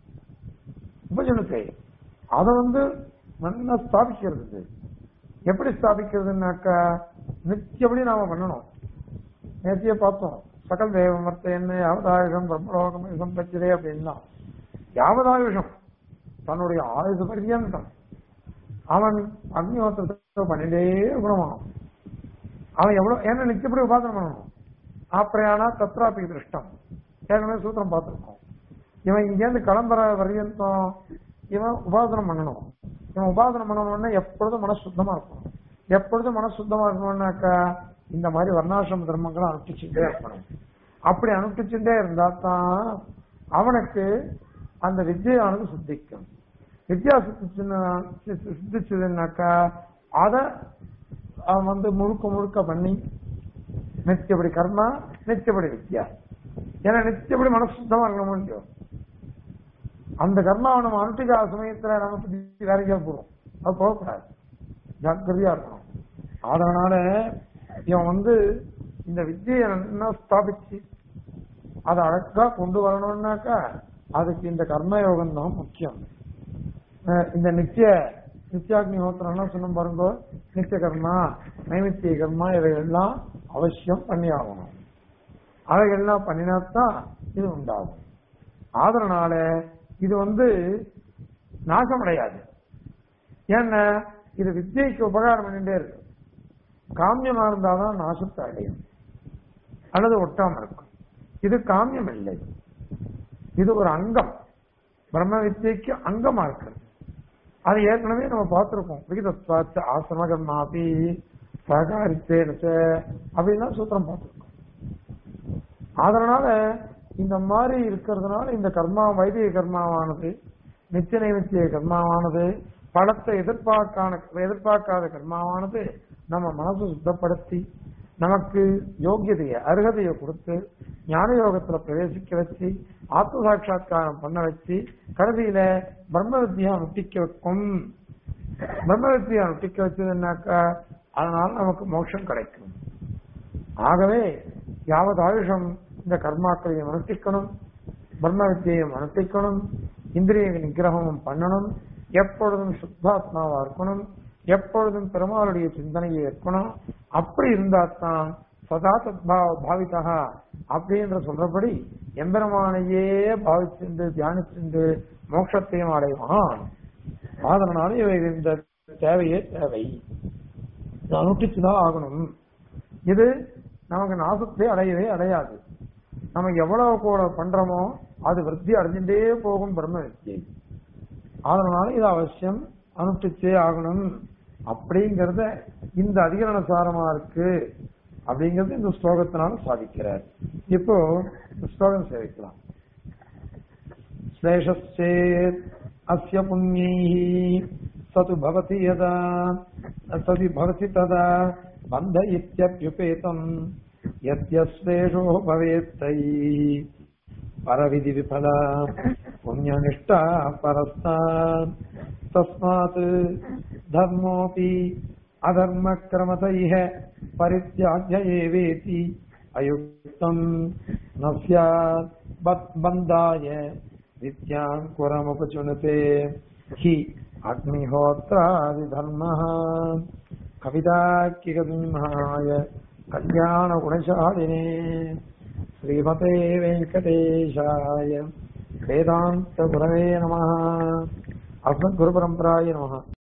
உபஜனத்தை அதை வந்து நல்லா ஸ்தாபிக்கிறது அது. எப்படி ஸ்தாபிக்கிறதுனாக்கா நித்தியப்படி நாம பண்ணணும் நேத்தியே பார்த்தோம் சகல் தேவமர்த்த என்ன யாவதாயுஷம் பிரம்மலோகம் சம்பச்சதே அப்படின்னா யாவதாயுஷம் தன்னுடைய ஆயுத பரியந்தம் அவன் அக்னிஹோத்திரத்தை பண்ணிட்டே இருக்கணுமா அவன் எவ்வளவு ஏன்னா நித்தியப்படி உபாசனம் பண்ணணும் ஆப்பிரையானா தத்ராபி திருஷ்டம் ஏற்கனவே சூத்திரம் பார்த்திருக்கோம் இவன் இங்கேருந்து கிளம்புற பரியந்தம் இவன் உபாசனம் பண்ணணும் இவன் உபாசனம் பண்ணணும்னா எப்பொழுதும் மனசு சுத்தமா இருக்கணும் எப்பொழுதும் மனசு சுத்தமா இருக்கணும்னாக்கா இந்த மாதிரி வர்ணாசிரம தர்மங்களை அனுஷ்டிச்சுட்டே இருக்கணும் அப்படி அனுஷ்டிச்சுட்டே இருந்தா தான் அவனுக்கு அந்த வித்யானது சித்திக்கும் வித்யா சித்திச்சுன்னா சித்திச்சதுன்னாக்கா அதை அவன் வந்து முழுக்க முழுக்க பண்ணி நித்தியப்படி கர்மா நித்தியப்படி வித்யா ஏன்னா நித்தியப்படி மனசு சுத்தமா இருக்கணும் முடியும் அந்த கர்மாவை நம்ம அனுஷ்டிக்காத சமயத்துல நம்ம சுத்தி வேற எங்கேயா போறோம் அது போகக்கூடாது ஜாக்கிரதையா இருக்கணும் அதனால இவன் வந்து இந்த வித்தியை என்ன ஸ்தாபிச்சு அதை அழகா கொண்டு வரணும்னாக்கா அதுக்கு இந்த கர்மயோகம் தான் முக்கியம் அஹ் இந்த நித்திய நித்தியாக்னிஹோத்திரம்லாம் சொன்ன பாருங்க நித்திய கர்மா நைமித்திய கர்மா இவையெல்லாம் அவசியம் பண்ணி ஆகணும் அவைகள்லாம் பண்ணினாத்தான் இது உண்டாகும் அதனால இது வந்து நாசமடையாது ஏன்னா இது வித்தியைக்கு உபகாரம் பண்ணிட்டே இருக்கு காமியமா இருந்தாதான் நாசத்தை அடையும் அல்லது ஒட்டாம இருக்கும் இது காமியம் இல்லை இது ஒரு அங்கம் பிரம்ம வித்தியைக்கு அங்கமா இருக்கு அது ஏற்கனவே நம்ம பார்த்திருக்கோம் விகிதத்வாச்ச ஆசிரம கர்மாபி சகாரித்தேனச்ச அப்படின்லாம் சூத்திரம் பார்த்துருக்கோம் அதனால இந்த மாதிரி இருக்கிறதுனால இந்த கர்மா வைதிக கர்மாவானது நித்திய நைமித்திய கர்மாவானது பலத்தை எதிர்பார்க்கான எதிர்பார்க்காத கர்மாவானது நம்ம மனசை சுத்தப்படுத்தி நமக்கு யோகியதைய அருகதையை கொடுத்து ஞான யோகத்துல பிரவேசிக்க வச்சு ஆத்ம சாட்சா்காரம் பண்ண வச்சு கடைசியில பிரம்ம வித்யா நுட்டிக்க வைக்கும் பிரம்ம வித்யா நுட்டிக்க வச்சதுன்னாக்கா அதனால நமக்கு மோட்சம் கிடைக்கும் ஆகவே யாவது ஆயுஷம் இந்த கர்மாக்களையும் அனுஷ்டிக்கணும் பிரம்ம வித்தியையும் அனுஷ்டிக்கணும் இந்திரிய நிகிரகமும் பண்ணணும் எப்பொழுதும் சுத்தாத்மாவா இருக்கணும் எப்பொழுதும் பெருமாளுடைய சிந்தனையை இருக்கணும் அப்படி இருந்தா தான் சதா சத்பாவ பாவிதா அப்படின்ற சொல்றபடி எம்பெருமானையே பாவிச்சுண்டு தியானிச்சுண்டு மோட்சத்தையும் அடைவான் அதனால இவை இந்த தேவையே தேவை இதை அனுஷ்டிச்சுதான் ஆகணும் இது நமக்கு நாசத்தை அடையவே அடையாது நம்ம எவ்வளவு கூட பண்றோமோ அது விருத்தி அடைஞ்சுட்டே போகும் பிரம்ம வித்தியை அதனால இது அவசியம் அனுஷ்டிச்சே ஆகணும் அப்படிங்கறத இந்த அதிகரண சாரமா இருக்கு அப்படிங்கறது இந்த ஸ்லோகத்தினால சாதிக்கிறார் இப்போ இந்த ஸ்லோகம் சேவிக்கலாம் ஸ்லேஷச்சேத் அஸ்ய புண்ணியைः சது பவதி யதா சதி பவதி ததா பந்த இत्यप्युपेतम् यद्यस्वेषो भवेत् तैः परविधि विफला पुण्यनिष्ठा परस्तात् तस्मात् धर्मोऽपि अधर्मक्रमत इह परित्याज्य एवेति अयुक्तम् न स्यात् बत्- बन्धाय विद्याङ्कुरमुपचुनुते हि अग्निहोत्रादिधर्मः कविताकिकसिंहाय कल्याणगुणशालिने श्रीमते वेङ्कटेशाय वेदान्तगुरवे नमः अस्मद्गुरुपरम्पराय नमः